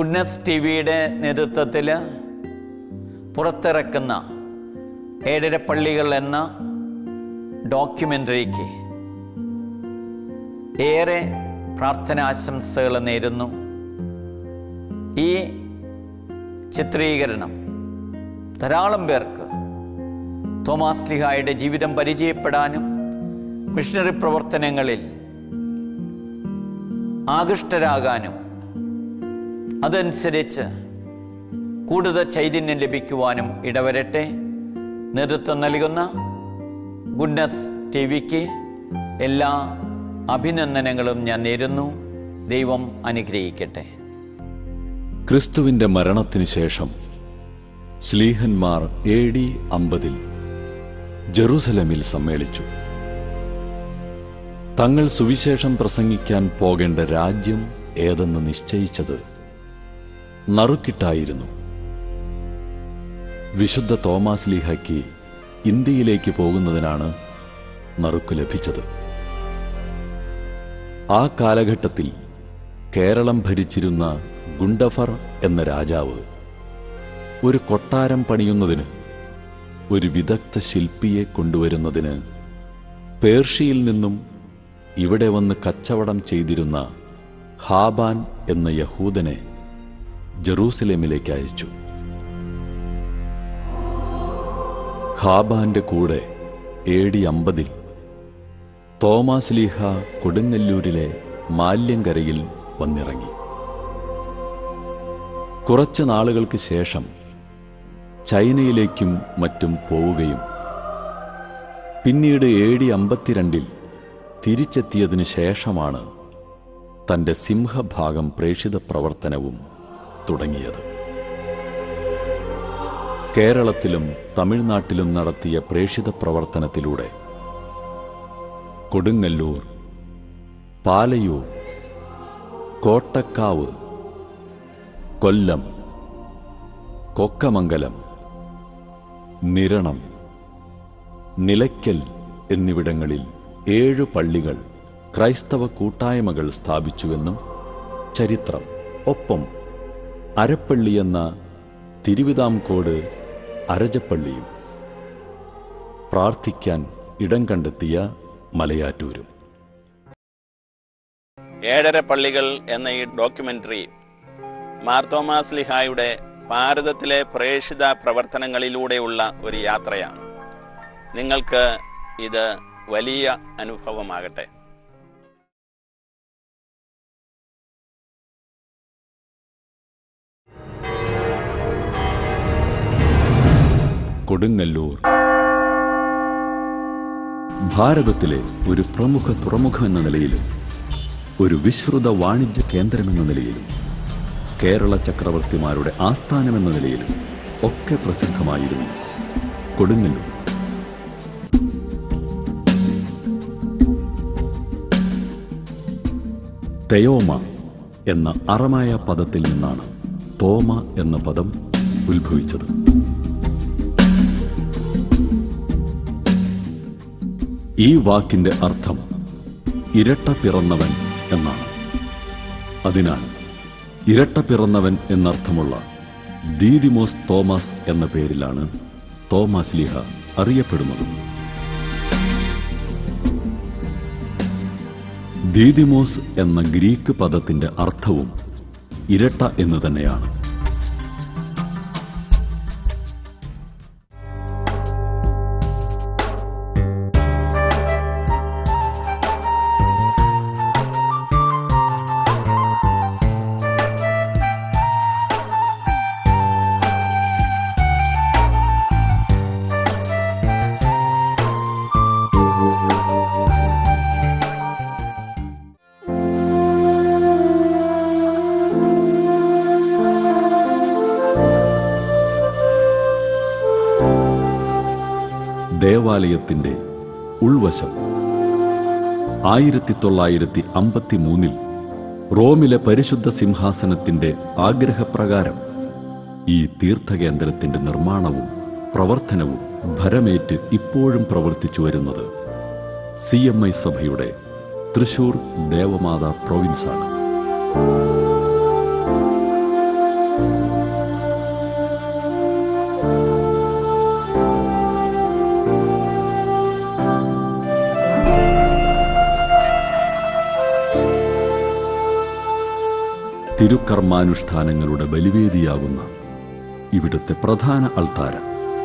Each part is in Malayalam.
ഗുഡ്നസ് ടി വിയുടെ നേതൃത്വത്തിൽ പുറത്തിറക്കുന്ന ഏഴര പള്ളികൾ എന്ന ഡോക്യുമെൻ്ററിക്ക് ഏറെ പ്രാർത്ഥനാശംസകൾ നേരുന്നു ഈ ചിത്രീകരണം ധാരാളം പേർക്ക് തോമാസ് ലിഹായുടെ ജീവിതം പരിചയപ്പെടാനും മിഷണറി പ്രവർത്തനങ്ങളിൽ ആകൃഷ്ടരാകാനും അതനുസരിച്ച് കൂടുതൽ ചൈതന്യം ലഭിക്കുവാനും ഇടവരട്ടെ നേതൃത്വം നൽകുന്ന ഗുഡ്നസ് ടി വിക്ക് എല്ലാ അഭിനന്ദനങ്ങളും ഞാൻ നേരുന്നു ദൈവം അനുഗ്രഹിക്കട്ടെ ക്രിസ്തുവിന്റെ മരണത്തിനു ശേഷം ശ്ലീഹന്മാർ എ ഡി അമ്പതിൽ ജെറൂസലമിൽ സമ്മേളിച്ചു തങ്ങൾ സുവിശേഷം പ്രസംഗിക്കാൻ പോകേണ്ട രാജ്യം ഏതെന്ന് നിശ്ചയിച്ചത് നറുക്കിട്ടായിരുന്നു വിശുദ്ധ തോമാസ് ലീഹയ്ക്ക് ഇന്ത്യയിലേക്ക് പോകുന്നതിനാണ് നറുക്ക് ലഭിച്ചത് ആ കാലഘട്ടത്തിൽ കേരളം ഭരിച്ചിരുന്ന ഗുണ്ടഫർ എന്ന രാജാവ് ഒരു കൊട്ടാരം പണിയുന്നതിന് ഒരു വിദഗ്ധ ശില്പിയെ കൊണ്ടുവരുന്നതിന് പേർഷ്യയിൽ നിന്നും ഇവിടെ വന്ന് കച്ചവടം ചെയ്തിരുന്ന ഹാബാൻ എന്ന യഹൂദനെ ജെറൂസലേമിലേക്ക് അയച്ചു ഹാബാന്റെ കൂടെ എ ഡി അമ്പതിൽ തോമാസ് ലീഹ കൊടുങ്ങല്ലൂരിലെ മാല്യങ്കരയിൽ വന്നിറങ്ങി കുറച്ച് നാളുകൾക്ക് ശേഷം ചൈനയിലേക്കും മറ്റും പോവുകയും പിന്നീട് എ ഡി അമ്പത്തിരണ്ടിൽ തിരിച്ചെത്തിയതിനു ശേഷമാണ് തന്റെ സിംഹഭാഗം പ്രേക്ഷിത പ്രവർത്തനവും തുടങ്ങിയത് കേരളത്തിലും തമിഴ്നാട്ടിലും നടത്തിയ പ്രേക്ഷിത പ്രവർത്തനത്തിലൂടെ കൊടുങ്ങല്ലൂർ പാലയൂർ കോട്ടക്കാവ് കൊല്ലം കൊക്കമംഗലം നിരണം നിലയ്ക്കൽ എന്നിവിടങ്ങളിൽ ഏഴു പള്ളികൾ ക്രൈസ്തവ കൂട്ടായ്മകൾ സ്ഥാപിച്ചുവെന്നും ചരിത്രം ഒപ്പം അരപ്പള്ളി എന്ന തിരുവിതാംകോട് അരജപ്പള്ളിയും പ്രാർത്ഥിക്കാൻ ഇടം കണ്ടെത്തിയ മലയാറ്റൂരും ഏഴര പള്ളികൾ എന്ന ഈ ഡോക്യുമെന്ററി മാർത്തോമാസ് ലിഹായുടെ ഭാരതത്തിലെ പ്രേക്ഷിത പ്രവർത്തനങ്ങളിലൂടെയുള്ള ഒരു യാത്രയാണ് നിങ്ങൾക്ക് ഇത് വലിയ അനുഭവമാകട്ടെ കൊടുങ്ങല്ലൂർ ഭാരതത്തിലെ ഒരു പ്രമുഖ തുറമുഖം എന്ന നിലയിലും ഒരു വിശ്രുത വാണിജ്യ കേന്ദ്രമെന്ന നിലയിലും കേരള ചക്രവർത്തിമാരുടെ ആസ്ഥാനമെന്ന നിലയിലും ഒക്കെ പ്രസിദ്ധമായിരുന്നു കൊടുങ്ങല്ലൂർ തെയോമ എന്ന അറമായ പദത്തിൽ നിന്നാണ് തോമ എന്ന പദം ഉത്ഭവിച്ചത് ഈ വാക്കിന്റെ അർത്ഥം ഇരട്ട പിറന്നവൻ എന്നാണ് അതിനാൽ ഇരട്ട പിറന്നവൻ എന്നർത്ഥമുള്ള ദീദിമോസ് തോമസ് എന്ന പേരിലാണ് തോമസ് ലീഹ അറിയപ്പെടുന്നതും ദീദിമോസ് എന്ന ഗ്രീക്ക് പദത്തിന്റെ അർത്ഥവും ഇരട്ട എന്ന് തന്നെയാണ് ദേവാലയത്തിന്റെ ഉൾവശം ആയിരത്തി തൊള്ളായിരത്തി അമ്പത്തി മൂന്നിൽ റോമിലെ പരിശുദ്ധ സിംഹാസനത്തിന്റെ ആഗ്രഹപ്രകാരം ഈ തീർത്ഥകേന്ദ്രത്തിന്റെ നിർമ്മാണവും പ്രവർത്തനവും ഭരമേറ്റ് ഇപ്പോഴും പ്രവർത്തിച്ചു വരുന്നത് സി എം ഐ സഭയുടെ തൃശൂർ ദേവമാതാ പ്രൊവിൻസാണ് തിരുക്കർമാനുഷ്ഠാനങ്ങളുടെ ബലിവേദിയാകുന്ന ഇവിടുത്തെ പ്രധാന അൾത്താര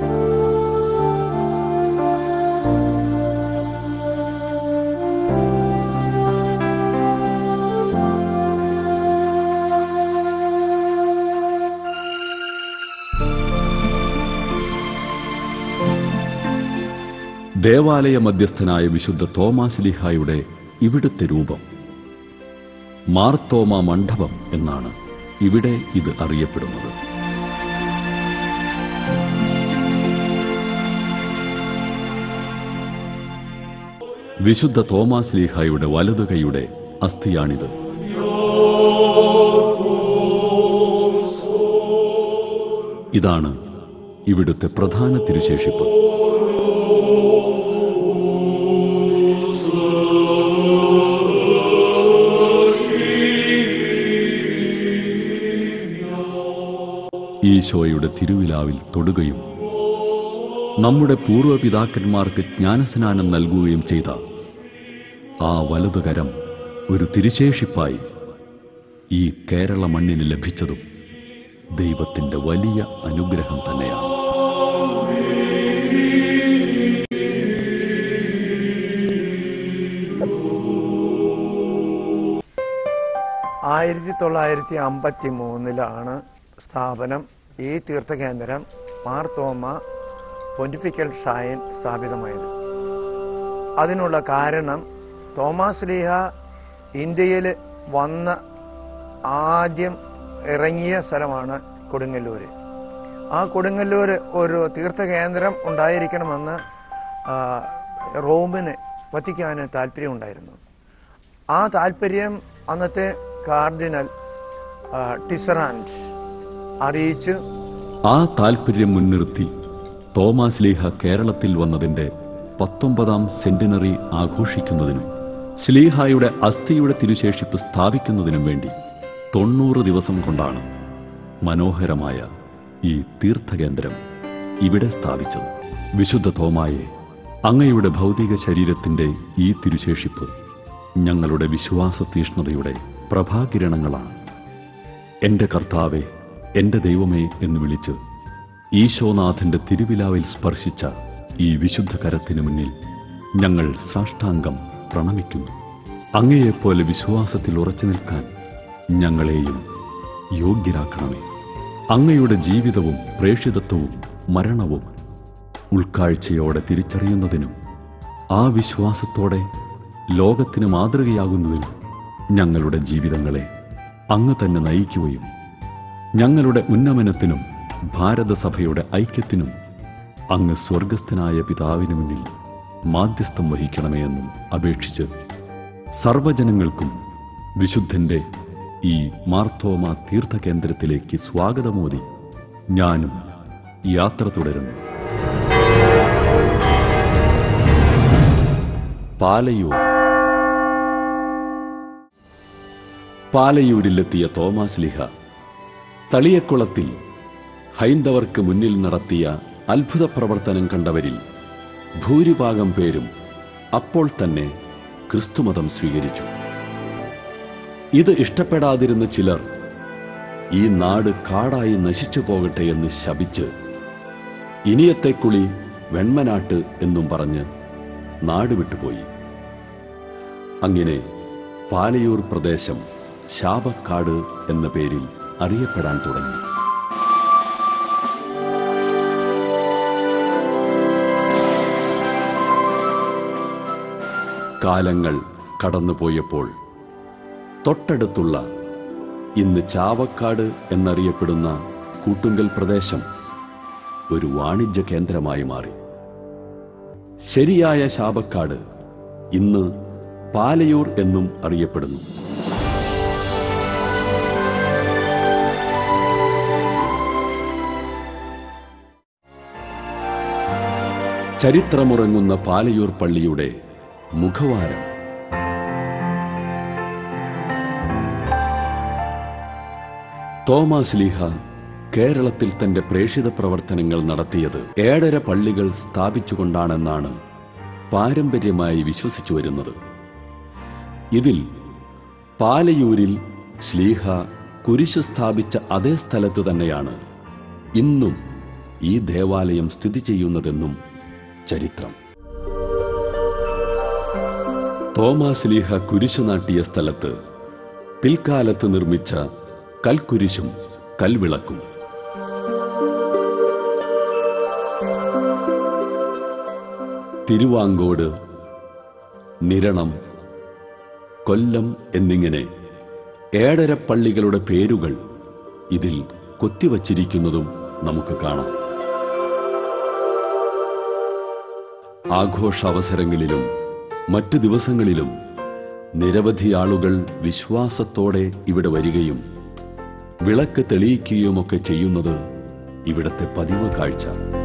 ദേവാലയ മധ്യസ്ഥനായ വിശുദ്ധ തോമാസ് ലിഹായുടെ ഇവിടുത്തെ രൂപം മാർത്തോമ മണ്ഡപം എന്നാണ് ഇവിടെ ഇത് അറിയപ്പെടുന്നത് വിശുദ്ധ തോമാസ് ലീഹായുടെ വലതുകൈയുടെ അസ്ഥിയാണിത് ഇതാണ് ഇവിടുത്തെ പ്രധാന തിരുശേഷിപ്പ് ഈശോയുടെ തിരുവിലാവിൽ തൊടുകയും നമ്മുടെ പൂർവ്വപിതാക്കന്മാർക്ക് ജ്ഞാനസ്നാനം നൽകുകയും ചെയ്ത ആ വലതുകരം ഒരു തിരുശേഷിപ്പായി ഈ കേരള മണ്ണിന് ലഭിച്ചതും ദൈവത്തിന്റെ വലിയ അനുഗ്രഹം തന്നെയാണ് ആയിരത്തി തൊള്ളായിരത്തി അമ്പത്തി മൂന്നിലാണ് സ്ഥാപനം ഈ തീർത്ഥകേന്ദ്രം മാർത്തോമ പൊന്റിഫിക്കൽ ഷൈൻ സ്ഥാപിതമായത് അതിനുള്ള കാരണം തോമാസ് ലീഹ ഇന്ത്യയിൽ വന്ന ആദ്യം ഇറങ്ങിയ സ്ഥലമാണ് കൊടുങ്ങല്ലൂര് ആ കൊടുങ്ങല്ലൂർ ഒരു തീർത്ഥകേന്ദ്രം ഉണ്ടായിരിക്കണമെന്ന് ആ, റോമിന് വത്തിക്കാന് താല്പര്യമുണ്ടായിരുന്നു ആ താല്പര്യം അന്നത്തെ കാർഡിനൽ ആ, ടിസറാൻഡ് അറിയിച്ചു ആ താൽപര്യം മുൻനിർത്തി തോമാസ് ലീഹ കേരളത്തിൽ വന്നതിന്റെ പത്തൊമ്പതാം സെന്റിനറി ആഘോഷിക്കുന്നതിനും സ്ലീഹായുടെ അസ്ഥിയുടെ തിരുശേഷിപ്പ് സ്ഥാപിക്കുന്നതിനും വേണ്ടി തൊണ്ണൂറ് ദിവസം കൊണ്ടാണ് മനോഹരമായ ഈ തീർത്ഥകേന്ദ്രം ഇവിടെ സ്ഥാപിച്ചത് വിശുദ്ധ തോമായെ അങ്ങയുടെ ഭൗതിക ശരീരത്തിന്റെ ഈ തിരുശേഷിപ്പ് ഞങ്ങളുടെ വിശ്വാസ തീഷ്ണതയുടെ പ്രഭാകിരണങ്ങളാണ് എന്റെ കർത്താവെ എന്റെ ദൈവമേ എന്ന് വിളിച്ച് ഈശോനാഥന്റെ തിരുവിലാവിൽ സ്പർശിച്ച ഈ വിശുദ്ധ കരത്തിനു മുന്നിൽ ഞങ്ങൾ സാഷ്ടാംഗം പ്രണമിക്കുന്നു അങ്ങയെപ്പോലെ വിശ്വാസത്തിൽ ഉറച്ചു നിൽക്കാൻ ഞങ്ങളെയും യോഗ്യരാക്കണമേ അങ്ങയുടെ ജീവിതവും പ്രേഷിതത്വവും മരണവും ഉൾക്കാഴ്ചയോടെ തിരിച്ചറിയുന്നതിനും ആ വിശ്വാസത്തോടെ ലോകത്തിന് മാതൃകയാകുന്നതിനും ഞങ്ങളുടെ ജീവിതങ്ങളെ അങ്ങ് തന്നെ നയിക്കുകയും ഞങ്ങളുടെ ഉന്നമനത്തിനും ഭാരതസഭയുടെ ഐക്യത്തിനും അങ്ങ് സ്വർഗസ്ഥനായ പിതാവിന് മുന്നിൽ മാധ്യസ്ഥം വഹിക്കണമേ എന്നും അപേക്ഷിച്ച് സർവജനങ്ങൾക്കും വിശുദ്ധന്റെ ഈ മാർത്തോമ തീർത്ഥകേന്ദ്രത്തിലേക്ക് സ്വാഗതമോതി ഞാനും യാത്ര തുടരുന്നു പാലയൂർ പാലയൂരിലെത്തിയ തോമാസ് ലിഹ തളിയക്കുളത്തിൽ ഹൈന്ദവർക്ക് മുന്നിൽ നടത്തിയ അത്ഭുത പ്രവർത്തനം കണ്ടവരിൽ ഭൂരിഭാഗം പേരും അപ്പോൾ തന്നെ ക്രിസ്തുമതം സ്വീകരിച്ചു ഇത് ഇഷ്ടപ്പെടാതിരുന്ന ചിലർ ഈ നാട് കാടായി നശിച്ചു പോകട്ടെ എന്ന് ശപിച്ച് ഇനിയത്തെക്കുളി വെൺമനാട്ട് എന്നും പറഞ്ഞ് നാട് വിട്ടുപോയി അങ്ങനെ പാലയൂർ പ്രദേശം ശാപക്കാട് എന്ന പേരിൽ അറിയപ്പെടാൻ തുടങ്ങി കാലങ്ങൾ കടന്നുപോയപ്പോൾ തൊട്ടടുത്തുള്ള ഇന്ന് ചാവക്കാട് എന്നറിയപ്പെടുന്ന കൂട്ടുങ്കൽ പ്രദേശം ഒരു വാണിജ്യ കേന്ദ്രമായി മാറി ശരിയായ ശാപക്കാട് ഇന്ന് പാലയൂർ എന്നും അറിയപ്പെടുന്നു ചരിത്രമുറങ്ങുന്ന പാലയൂർ പള്ളിയുടെ മുഖവാരം തോമാസ് ലീഹ കേരളത്തിൽ തന്റെ പ്രേഷിത പ്രവർത്തനങ്ങൾ നടത്തിയത് ഏഴര പള്ളികൾ സ്ഥാപിച്ചുകൊണ്ടാണെന്നാണ് പാരമ്പര്യമായി വിശ്വസിച്ചു വരുന്നത് ഇതിൽ പാലയൂരിൽ ശ്ലീഹ കുരിശ് സ്ഥാപിച്ച അതേ സ്ഥലത്ത് തന്നെയാണ് ഇന്നും ഈ ദേവാലയം സ്ഥിതി ചെയ്യുന്നതെന്നും ചരിത്രം തോമാസ് ലീഹ കുരിശു നാട്ടിയ സ്ഥലത്ത് പിൽക്കാലത്ത് നിർമ്മിച്ച കൽക്കുരിശും കൽവിളക്കും തിരുവാങ്കോട് നിരണം കൊല്ലം എന്നിങ്ങനെ ഏഴര പള്ളികളുടെ പേരുകൾ ഇതിൽ കൊത്തിവച്ചിരിക്കുന്നതും നമുക്ക് കാണാം ആഘോഷാവസരങ്ങളിലും മറ്റു ദിവസങ്ങളിലും നിരവധി ആളുകൾ വിശ്വാസത്തോടെ ഇവിടെ വരികയും വിളക്ക് തെളിയിക്കുകയുമൊക്കെ ചെയ്യുന്നത് ഇവിടത്തെ പതിവ് കാഴ്ച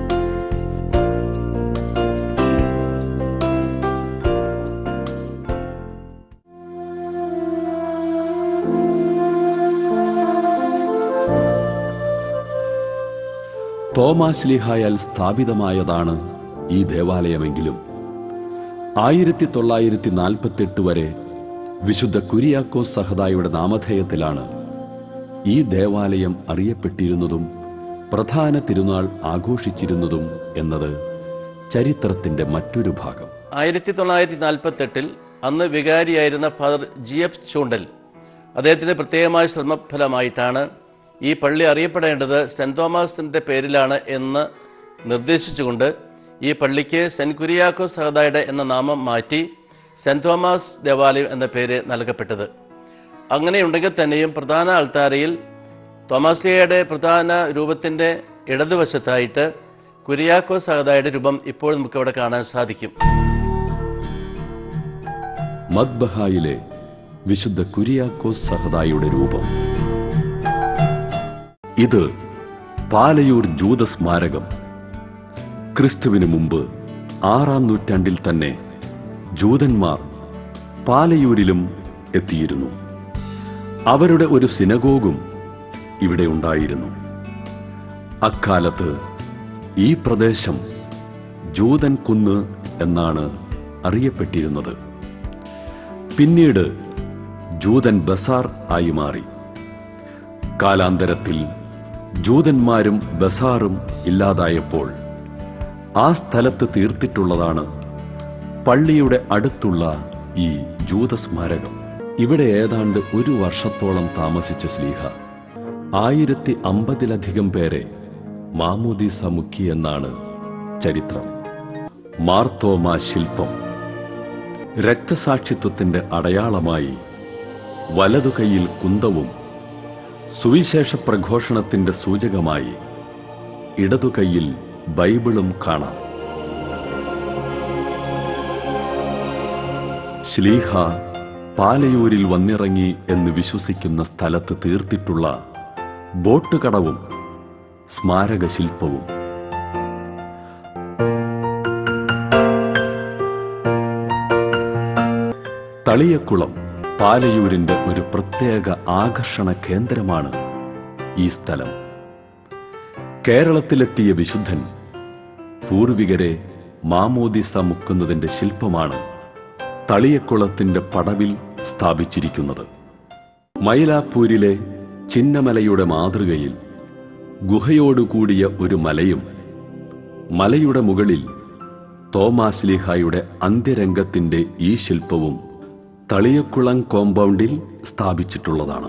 തോമാശ്ലീഹായാൽ സ്ഥാപിതമായതാണ് ഈ ദേവാലയമെങ്കിലും ആയിരത്തി തൊള്ളായിരത്തി നാൽപ്പത്തെട്ട് വരെ വിശുദ്ധ കുരിയാക്കോസ് സഹദായുടെ നാമധേയത്തിലാണ് ഈ ദേവാലയം അറിയപ്പെട്ടിരുന്നതും പ്രധാന തിരുനാൾ ആഘോഷിച്ചിരുന്നതും എന്നത് ചരിത്രത്തിന്റെ മറ്റൊരു ഭാഗം ആയിരത്തി തൊള്ളായിരത്തി നാൽപ്പത്തെട്ടിൽ അന്ന് വികാരിയായിരുന്ന ഫാദർ ജി എഫ് ചൂണ്ടൽ അദ്ദേഹത്തിന്റെ പ്രത്യേകമായ ശ്രമഫലമായിട്ടാണ് ഈ പള്ളി അറിയപ്പെടേണ്ടത് സെന്റ് തോമസിന്റെ പേരിലാണ് എന്ന് നിർദ്ദേശിച്ചുകൊണ്ട് ഈ പള്ളിക്ക് സെന്റ് കുരിയാക്കോ സഹദായുടെ എന്ന നാമം മാറ്റി സെന്റ് തോമസ് ദേവാലയം എന്ന പേര് നൽകപ്പെട്ടത് അങ്ങനെയുണ്ടെങ്കിൽ തന്നെയും പ്രധാന അൾത്താരയിൽ തോമാസ്ലിയയുടെ പ്രധാന രൂപത്തിന്റെ ഇടതുവശത്തായിട്ട് കുരിയാക്കോ സഹദായുടെ രൂപം ഇപ്പോൾ നമുക്ക് ഇവിടെ കാണാൻ സാധിക്കും മദ്ബഹായിലെ വിശുദ്ധ കുരിയാക്കോസ് സഹദായുടെ രൂപം ഇത് പാലയൂർ ജൂത സ്മാരകം ക്രിസ്തുവിന് മുമ്പ് ആറാം നൂറ്റാണ്ടിൽ തന്നെ ജൂതന്മാർ പാലയൂരിലും എത്തിയിരുന്നു അവരുടെ ഒരു സിനഗോഗും ഇവിടെ ഉണ്ടായിരുന്നു അക്കാലത്ത് ഈ പ്രദേശം ജൂതൻ കുന്ന് എന്നാണ് അറിയപ്പെട്ടിരുന്നത് പിന്നീട് ജൂതൻ ബസാർ ആയി മാറി കാലാന്തരത്തിൽ ജൂതന്മാരും ബസാറും ഇല്ലാതായപ്പോൾ ആ സ്ഥലത്ത് തീർത്തിട്ടുള്ളതാണ് പള്ളിയുടെ അടുത്തുള്ള ഈ ജൂതസ്മാരകം ഇവിടെ ഏതാണ്ട് ഒരു വർഷത്തോളം താമസിച്ച സ്ലീഹ ആയിരത്തി അമ്പതിലധികം പേരെ മാമോദീസ മുക്കിയെന്നാണ് ചരിത്രം മാർത്തോമാ ശില്പം രക്തസാക്ഷിത്വത്തിന്റെ അടയാളമായി വലതുകൈയിൽ കുന്തവും സുവിശേഷ പ്രഘോഷണത്തിന്റെ സൂചകമായി ഇടതുകൈയിൽ ബൈബിളും കാണാം ശ്ലീഹ പാലയൂരിൽ വന്നിറങ്ങി എന്ന് വിശ്വസിക്കുന്ന സ്ഥലത്ത് തീർത്തിട്ടുള്ള ബോട്ട് കടവും സ്മാരക ശില്പവും തളിയക്കുളം പാലയൂരിന്റെ ഒരു പ്രത്യേക ആകർഷണ കേന്ദ്രമാണ് ഈ സ്ഥലം കേരളത്തിലെത്തിയ വിശുദ്ധൻ പൂർവികരെ മാമോദിസ മുക്കുന്നതിന്റെ ശില്പമാണ് തളിയക്കുളത്തിന്റെ പടവിൽ സ്ഥാപിച്ചിരിക്കുന്നത് മൈലാപ്പൂരിലെ ചിന്നമലയുടെ മാതൃകയിൽ ഗുഹയോടുകൂടിയ ഒരു മലയും മലയുടെ മുകളിൽ തോമാശ്ലീഹായുടെ അന്ത്യരംഗത്തിന്റെ ഈ ശില്പവും തളിയക്കുളം കോമ്പൗണ്ടിൽ സ്ഥാപിച്ചിട്ടുള്ളതാണ്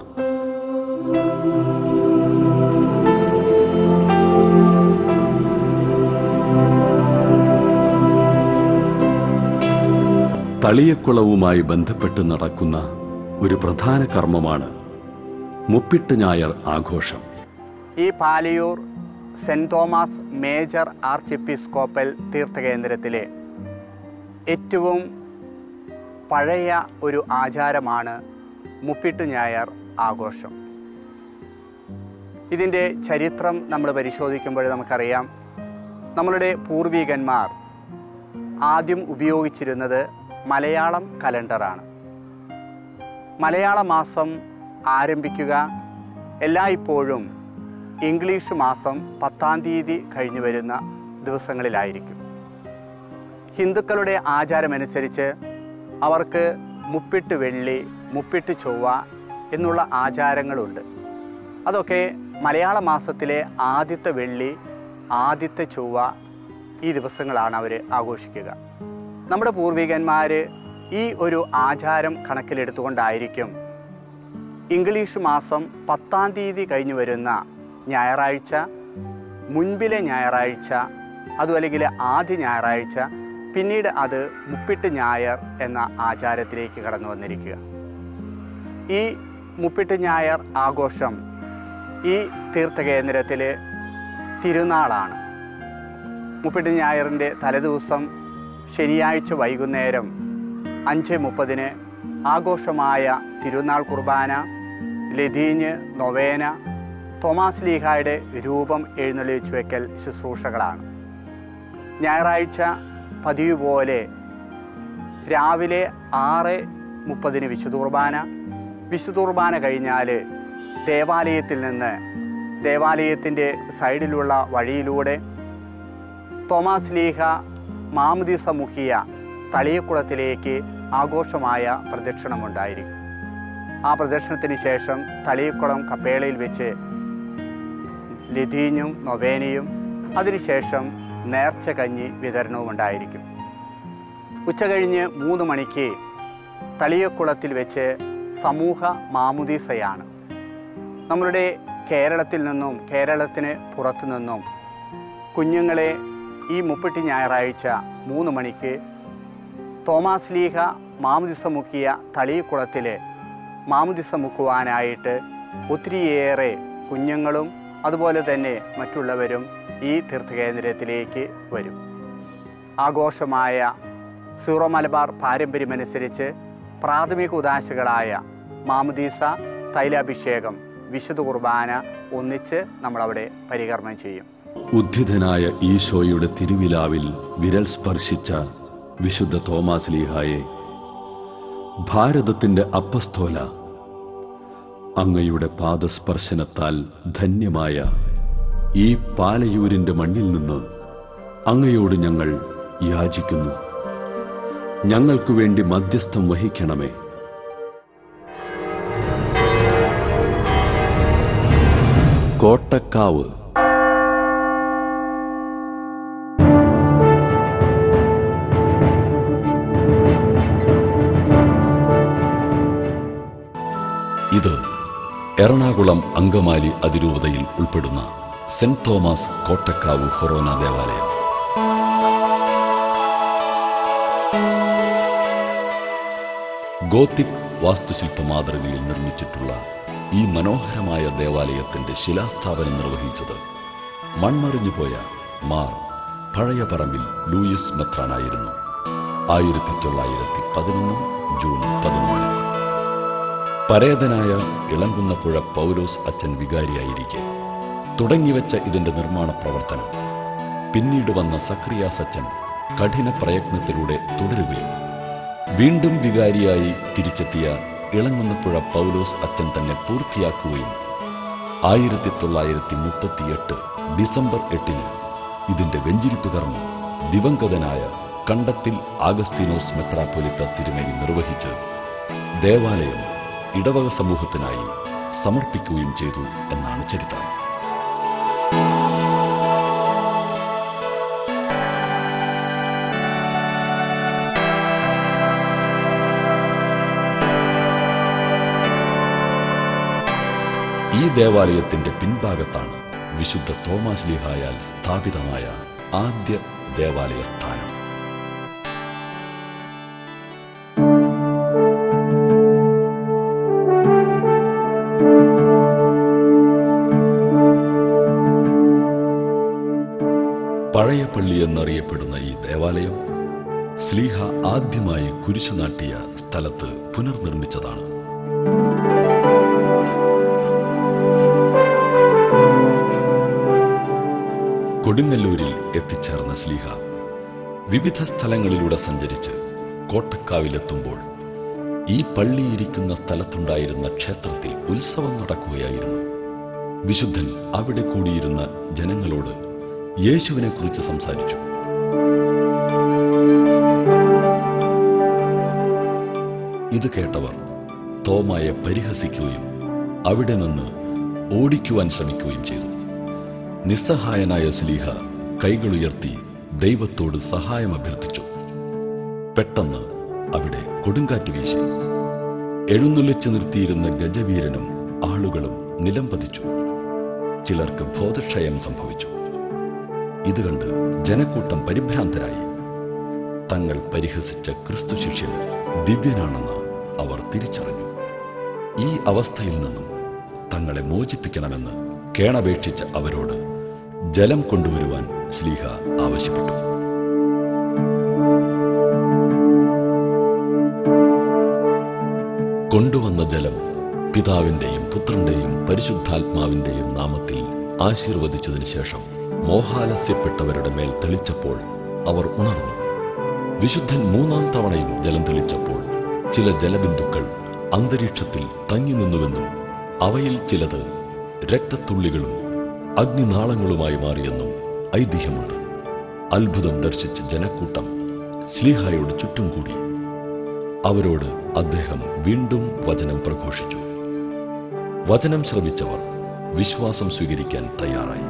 തളിയക്കുളവുമായി ബന്ധപ്പെട്ട് നടക്കുന്ന ഒരു പ്രധാന കർമ്മമാണ് മുപ്പിട്ട് ഞായർ ആഘോഷം ഈ Palayur saint Thomas major arch episcopal തീർത്ഥകേന്ദ്രത്തിലെ ഏറ്റവും പഴയ ഒരു ആചാരമാണ് മുപ്പിട്ട് ഞായർ ആഘോഷം ഇതിൻ്റെ ചരിത്രം നമ്മൾ പരിശോധിക്കുമ്പോൾ നമുക്കറിയാം നമ്മളുടെ പൂർവികന്മാർ ആദ്യം ഉപയോഗിച്ചിരുന്നത് മലയാളം കലണ്ടറാണ് മലയാള മാസം ആരംഭിക്കുക എല്ലായ്പ്പോഴും ഇംഗ്ലീഷ് മാസം പത്താം തീയതി കഴിഞ്ഞു വരുന്ന ദിവസങ്ങളിലായിരിക്കും ഹിന്ദുക്കളുടെ ആചാരമനുസരിച്ച് അവർക്ക് മുപ്പിട്ട് വെള്ളി മുപ്പിട്ട് ചൊവ്വ എന്നുള്ള ആചാരങ്ങളുണ്ട് അതൊക്കെ മലയാള മാസത്തിലെ ആദ്യത്തെ വെള്ളി ആദ്യത്തെ ചൊവ്വ ഈ ദിവസങ്ങളാണ് അവർ ആഘോഷിക്കുക നമ്മുടെ പൂർവികന്മാർ ഈ ഒരു ആചാരം കണക്കിലെടുത്തുകൊണ്ടായിരിക്കും ഇംഗ്ലീഷ് മാസം പത്താം തീയതി കഴിഞ്ഞു വരുന്ന ഞായറാഴ്ച മുൻപിലെ ഞായറാഴ്ച അതും അല്ലെങ്കിൽ ആദ്യ ഞായറാഴ്ച പിന്നീട് അത് മുപ്പിട്ട് ഞായർ എന്ന ആചാരത്തിലേക്ക് കടന്നു വന്നിരിക്കുക ഈ മുപ്പിട്ട് ഞായർ ആഘോഷം ഈ തീർത്ഥകേന്ദ്രത്തിൽ തിരുനാളാണ് മുപ്പിട്ട് ഞായറിൻ്റെ തലേദിവസം ശനിയാഴ്ച വൈകുന്നേരം അഞ്ച് മുപ്പതിന് ആഘോഷമായ തിരുനാൾ കുർബാന ലതീഞ്ഞ് നൊവേന തോമാസ് ലീഹായുടെ രൂപം എഴുന്നള്ളിച്ചു വയ്ക്കൽ ശുശ്രൂഷകളാണ് ഞായറാഴ്ച പതിവ് പോലെ രാവിലെ ആറ് മുപ്പതിന് വിശുദ്ധ കുർബാന വിശുദ്ധ കുർബാന കഴിഞ്ഞാൽ ദേവാലയത്തിൽ നിന്ന് ദേവാലയത്തിൻ്റെ സൈഡിലുള്ള വഴിയിലൂടെ തോമാസ് ലീഹ മാമുദിസ മുഖിയ തളിയക്കുളത്തിലേക്ക് ആഘോഷമായ പ്രദക്ഷിണമുണ്ടായിരിക്കും ആ പ്രദക്ഷിണത്തിന് ശേഷം തളിയക്കുളം കപ്പേളയിൽ വെച്ച് ലതീഞ്ഞും നൊവേനയും അതിനുശേഷം നേർച്ച കഞ്ഞി വിതരണവും ഉണ്ടായിരിക്കും ഉച്ച കഴിഞ്ഞ് മൂന്ന് മണിക്ക് തളിയക്കുളത്തിൽ വെച്ച് സമൂഹ മാമുദീസയാണ് നമ്മളുടെ കേരളത്തിൽ നിന്നും കേരളത്തിന് പുറത്തു നിന്നും കുഞ്ഞുങ്ങളെ ഈ മുപ്പത്തി ഞായറാഴ്ച മൂന്ന് മണിക്ക് തോമാസ് ലീഹ മാമുദിസ മുക്കിയ തളിയക്കുളത്തിൽ മാമുദിസ മുക്കുവാനായിട്ട് ഒത്തിരിയേറെ കുഞ്ഞുങ്ങളും അതുപോലെ തന്നെ മറ്റുള്ളവരും ഈ തീർത്ഥകേന്ദ്രത്തിലേക്ക് വരും ആഘോഷമായ സീറോ മലബാർ പാരമ്പര്യമനുസരിച്ച് പ്രാഥമിക ഉദാശകളായ മാമുദീസ തൈലാഭിഷേകം വിശുദ്ധ കുർബാന ഒന്നിച്ച് നമ്മളവിടെ പരികർമ്മം ചെയ്യും ഉദ്ധിതനായ ഈശോയുടെ തിരുവിലാവിൽ വിരൽ സ്പർശിച്ച വിശുദ്ധ തോമാസ് ലീഹായെ ഭാരതത്തിന്റെ അപ്പസ്തോല അങ്ങയുടെ പാദസ്പർശനത്താൽ ധന്യമായ ഈ പാലയൂരിന്റെ മണ്ണിൽ നിന്ന് അങ്ങയോട് ഞങ്ങൾ യാചിക്കുന്നു ഞങ്ങൾക്കു വേണ്ടി മധ്യസ്ഥം വഹിക്കണമേ കോട്ടക്കാവ് ഇത് എറണാകുളം അങ്കമാലി അതിരൂപതയിൽ ഉൾപ്പെടുന്ന സെന്റ് തോമസ് കോട്ടക്കാവ് ഹൊറോന ദേവാലയം ഗോത്തിക് വാസ്തുശില്പ മാതൃകയിൽ നിർമ്മിച്ചിട്ടുള്ള ഈ മനോഹരമായ ദേവാലയത്തിന്റെ ശിലാസ്ഥാപനം നിർവഹിച്ചത് മൺമറിഞ്ഞുപോയ മാർ പഴയ പറമ്പിൽ ലൂയിസ് മെത്രാനായിരുന്നു ആയിരത്തി തൊള്ളായിരത്തി പതിനൊന്ന് ജൂൺ പതിനൊന്ന് പരേതനായ ഇളങ്കുന്നപ്പുഴ പൗലോസ് അച്ഛൻ വികാരിയായിരിക്കെ തുടങ്ങിവെച്ച ഇതിന്റെ നിർമ്മാണ പ്രവർത്തനം പിന്നീട് വന്ന സക്രിയാസ് അച്ഛൻ കഠിന പ്രയത്നത്തിലൂടെ തുടരുകയും വീണ്ടും വികാരിയായി തിരിച്ചെത്തിയ ഇളങ്ങുന്നപ്പുഴ പൗലോസ് അച്ഛൻ തന്നെ പൂർത്തിയാക്കുകയും ആയിരത്തി തൊള്ളായിരത്തി മുപ്പത്തിയെട്ട് ഡിസംബർ എട്ടിന് ഇതിന്റെ വെഞ്ചിരിപ്പ് കർമ്മം ദിവംഗതനായ കണ്ടത്തിൽ ആഗസ്തീനോസ് മെത്രാപ്പൊലിത്ത തിരുമേനി നിർവഹിച്ച് ദേവാലയം ഇടവക സമൂഹത്തിനായി സമർപ്പിക്കുകയും ചെയ്തു എന്നാണ് ചരിത്രം ഈ ദേവാലയത്തിന്റെ പിൻഭാഗത്താണ് വിശുദ്ധ തോമാസ് ലിഹായാൽ സ്ഥാപിതമായ ആദ്യ ദേവാലയ സ്ഥാനം പഴയ പള്ളി എന്നറിയപ്പെടുന്ന ഈ ദേവാലയം സ്ലീഹ ആദ്യമായി കുരിശു നാട്ടിയ സ്ഥലത്ത് പുനർനിർമ്മിച്ചതാണ് കൊടുങ്ങല്ലൂരിൽ എത്തിച്ചേർന്ന സ്ലീഹ വിവിധ സ്ഥലങ്ങളിലൂടെ സഞ്ചരിച്ച് കോട്ടക്കാവിലെത്തുമ്പോൾ ഈ പള്ളിയിരിക്കുന്ന സ്ഥലത്തുണ്ടായിരുന്ന ക്ഷേത്രത്തിൽ ഉത്സവം നടക്കുകയായിരുന്നു വിശുദ്ധൻ അവിടെ കൂടിയിരുന്ന ജനങ്ങളോട് യേശുവിനെ കുറിച്ച് സംസാരിച്ചു ഇത് കേട്ടവർ തോമായെ പരിഹസിക്കുകയും അവിടെ നിന്ന് ഓടിക്കുവാൻ ശ്രമിക്കുകയും ചെയ്തു നിസ്സഹായനായ സ്ലീഹ കൈകളുയർത്തി ദൈവത്തോട് സഹായം അഭ്യർത്ഥിച്ചു പെട്ടെന്ന് അവിടെ കൊടുങ്കാറ്റ് വീശി എഴുന്നള്ളിച്ചു നിർത്തിയിരുന്ന ഗജവീരനും ആളുകളും നിലം പതിച്ചു ചിലർക്ക് ബോധക്ഷയം സംഭവിച്ചു ഇത് കണ്ട് ജനക്കൂട്ടം പരിഭ്രാന്തരായി തങ്ങൾ പരിഹസിച്ച ക്രിസ്തു ശിഷ്യൻ ദിവ്യനാണെന്ന് അവർ തിരിച്ചറിഞ്ഞു ഈ അവസ്ഥയിൽ നിന്നും തങ്ങളെ മോചിപ്പിക്കണമെന്ന് കേണപേക്ഷിച്ച അവരോട് ജലം കൊണ്ടുവരുവാൻ സ്ലീഹ ആവശ്യപ്പെട്ടു കൊണ്ടുവന്ന ജലം പിതാവിന്റെയും പുത്രന്റെയും പരിശുദ്ധാത്മാവിന്റെയും നാമത്തിൽ ആശീർവദിച്ചതിനു ശേഷം മോഹാലസ്യപ്പെട്ടവരുടെ മേൽ തെളിച്ചപ്പോൾ അവർ ഉണർന്നു വിശുദ്ധൻ മൂന്നാം തവണയും ജലം തെളിച്ചപ്പോൾ ചില ജലബിന്ദുക്കൾ അന്തരീക്ഷത്തിൽ തങ്ങി നിന്നുവെന്നും അവയിൽ ചിലത് രക്തത്തുള്ളികളും അഗ്നിനാളങ്ങളുമായി മാറിയെന്നും ഐതിഹ്യമുണ്ട് അത്ഭുതം ദർശിച്ച ജനക്കൂട്ടം ശ്ലീഹായോട് ചുറ്റും കൂടി അവരോട് അദ്ദേഹം വീണ്ടും വചനം പ്രഘോഷിച്ചു വചനം ശ്രവിച്ചവർ വിശ്വാസം സ്വീകരിക്കാൻ തയ്യാറായി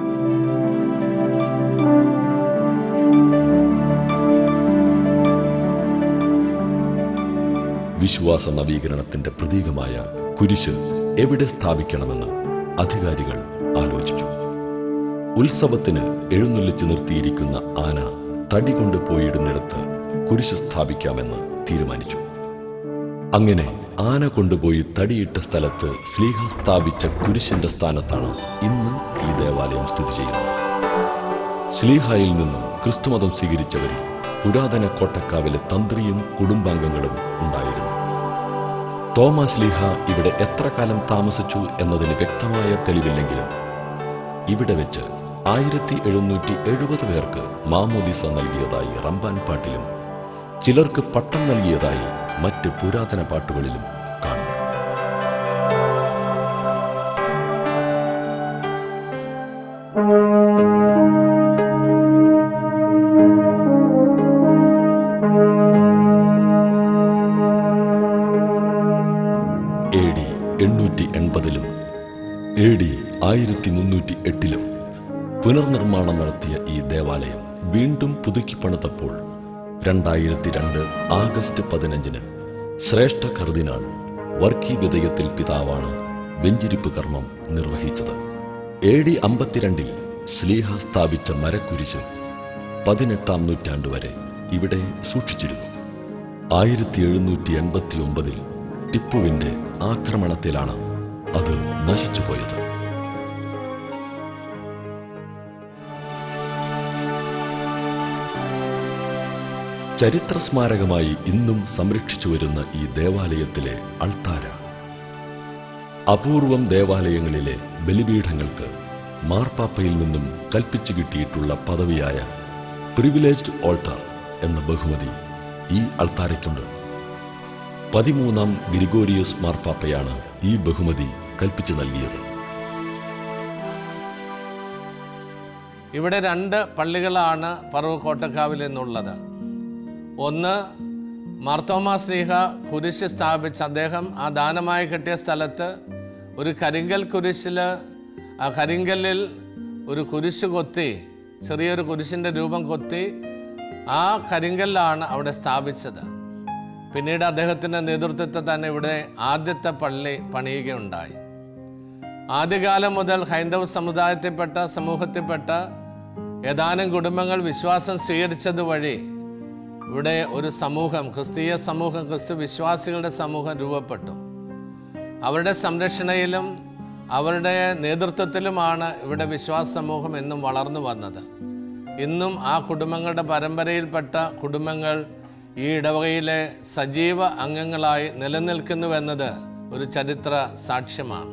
വിശ്വാസ നവീകരണത്തിന്റെ പ്രതീകമായ കുരിശ് എവിടെ സ്ഥാപിക്കണമെന്ന് അധികാരികൾ ആലോചിച്ചു ഉത്സവത്തിന് എഴുന്നള്ളിച്ചു നിർത്തിയിരിക്കുന്ന ആന തടി കൊണ്ട് പോയിടുന്നിടത്ത് കുരിശ് സ്ഥാപിക്കാമെന്ന് തീരുമാനിച്ചു അങ്ങനെ ആന കൊണ്ടുപോയി തടിയിട്ട സ്ഥലത്ത് സ്ലീഹ സ്ഥാപിച്ച കുരിശിന്റെ സ്ഥാനത്താണ് ഇന്ന് ഈ ദേവാലയം സ്ഥിതി ചെയ്യുന്നത് സ്ലീഹായിൽ നിന്നും ക്രിസ്തുമതം സ്വീകരിച്ചവരിൽ പുരാതന കോട്ടക്കാവിലെ തന്ത്രിയും കുടുംബാംഗങ്ങളും ഉണ്ടായിരുന്നു തോമസ് ലീഹ ഇവിടെ എത്ര കാലം താമസിച്ചു എന്നതിന് വ്യക്തമായ തെളിവില്ലെങ്കിലും ഇവിടെ വെച്ച് ആയിരത്തി എഴുന്നൂറ്റി എഴുപത് പേർക്ക് മാമോദിസ നൽകിയതായി റംബാൻ പാട്ടിലും ചിലർക്ക് പട്ടം നൽകിയതായി മറ്റ് പുരാതന പാട്ടുകളിലും കാണുന്നു എ ഡി എണ്ണൂറ്റി എൺപതിലും എ ഡി ആയിരത്തി മുന്നൂറ്റി എട്ടിലും പുനർനിർമ്മാണം നടത്തിയ ഈ ദേവാലയം വീണ്ടും പുതുക്കി പണിതപ്പോൾ രണ്ടായിരത്തി രണ്ട് ആഗസ്റ്റ് പതിനഞ്ചിന് ശ്രേഷ്ഠ കർദിനാൾ വർക്കി വിതയത്തിൽ പിതാവാണ് വെഞ്ചിരിപ്പ് കർമ്മം നിർവഹിച്ചത് എ ഡി അമ്പത്തിരണ്ടിൽ സ്ലീഹ സ്ഥാപിച്ച മരക്കുരിശ് പതിനെട്ടാം നൂറ്റാണ്ട് വരെ ഇവിടെ സൂക്ഷിച്ചിരുന്നു ആയിരത്തി എഴുന്നൂറ്റി എൺപത്തി ഒമ്പതിൽ ടിപ്പുവിന്റെ ആക്രമണത്തിലാണ് അത് നശിച്ചുപോയത് ചരിത്ര സ്മാരകമായി ഇന്നും സംരക്ഷിച്ചു വരുന്ന ഈ ദേവാലയത്തിലെ അൾത്താര അപൂർവം ദേവാലയങ്ങളിലെ ബലിപീഠങ്ങൾക്ക് മാർപ്പാപ്പയിൽ നിന്നും കൽപ്പിച്ചു കിട്ടിയിട്ടുള്ള പദവിയായ പ്രിവിലേജ്ഡ് ഓൾട്ടർ എന്ന ബഹുമതി ഈ അൾത്താരയ്ക്കുണ്ട് പതിമൂന്നാം ഗ്രിഗോറിയസ് മാർപ്പാപ്പയാണ് ഈ ബഹുമതി കൽപ്പിച്ചു നൽകിയത് ഇവിടെ രണ്ട് പള്ളികളാണ് പറവൂർ കോട്ടക്കാവിൽ നിന്നുള്ളത് ഒന്ന് മാർത്തോമാ ശ്രീഹ കുരിശ് സ്ഥാപിച്ച അദ്ദേഹം ആ ദാനമായി കിട്ടിയ സ്ഥലത്ത് ഒരു കരിങ്കൽ കുരിശിൽ ആ കരിങ്കല്ലിൽ ഒരു കുരിശ് കൊത്തി ചെറിയൊരു കുരിശിൻ്റെ രൂപം കൊത്തി ആ കരിങ്കല്ലാണ് അവിടെ സ്ഥാപിച്ചത് പിന്നീട് അദ്ദേഹത്തിൻ്റെ നേതൃത്വത്തിൽ തന്നെ ഇവിടെ ആദ്യത്തെ പള്ളി പണിയുകയുണ്ടായി ആദ്യകാലം മുതൽ ഹൈന്ദവ സമുദായത്തിൽപ്പെട്ട സമൂഹത്തിൽപ്പെട്ട ഏതാനും കുടുംബങ്ങൾ വിശ്വാസം സ്വീകരിച്ചത് വഴി ഇവിടെ ഒരു സമൂഹം ക്രിസ്തീയ സമൂഹം ക്രിസ്തു വിശ്വാസികളുടെ സമൂഹം രൂപപ്പെട്ടു അവരുടെ സംരക്ഷണയിലും അവരുടെ നേതൃത്വത്തിലുമാണ് ഇവിടെ വിശ്വാസ സമൂഹം എന്നും വളർന്നു വന്നത് ഇന്നും ആ കുടുംബങ്ങളുടെ പരമ്പരയിൽപ്പെട്ട കുടുംബങ്ങൾ ഈ ഇടവകയിലെ സജീവ അംഗങ്ങളായി നിലനിൽക്കുന്നുവെന്നത് ഒരു ചരിത്ര സാക്ഷ്യമാണ്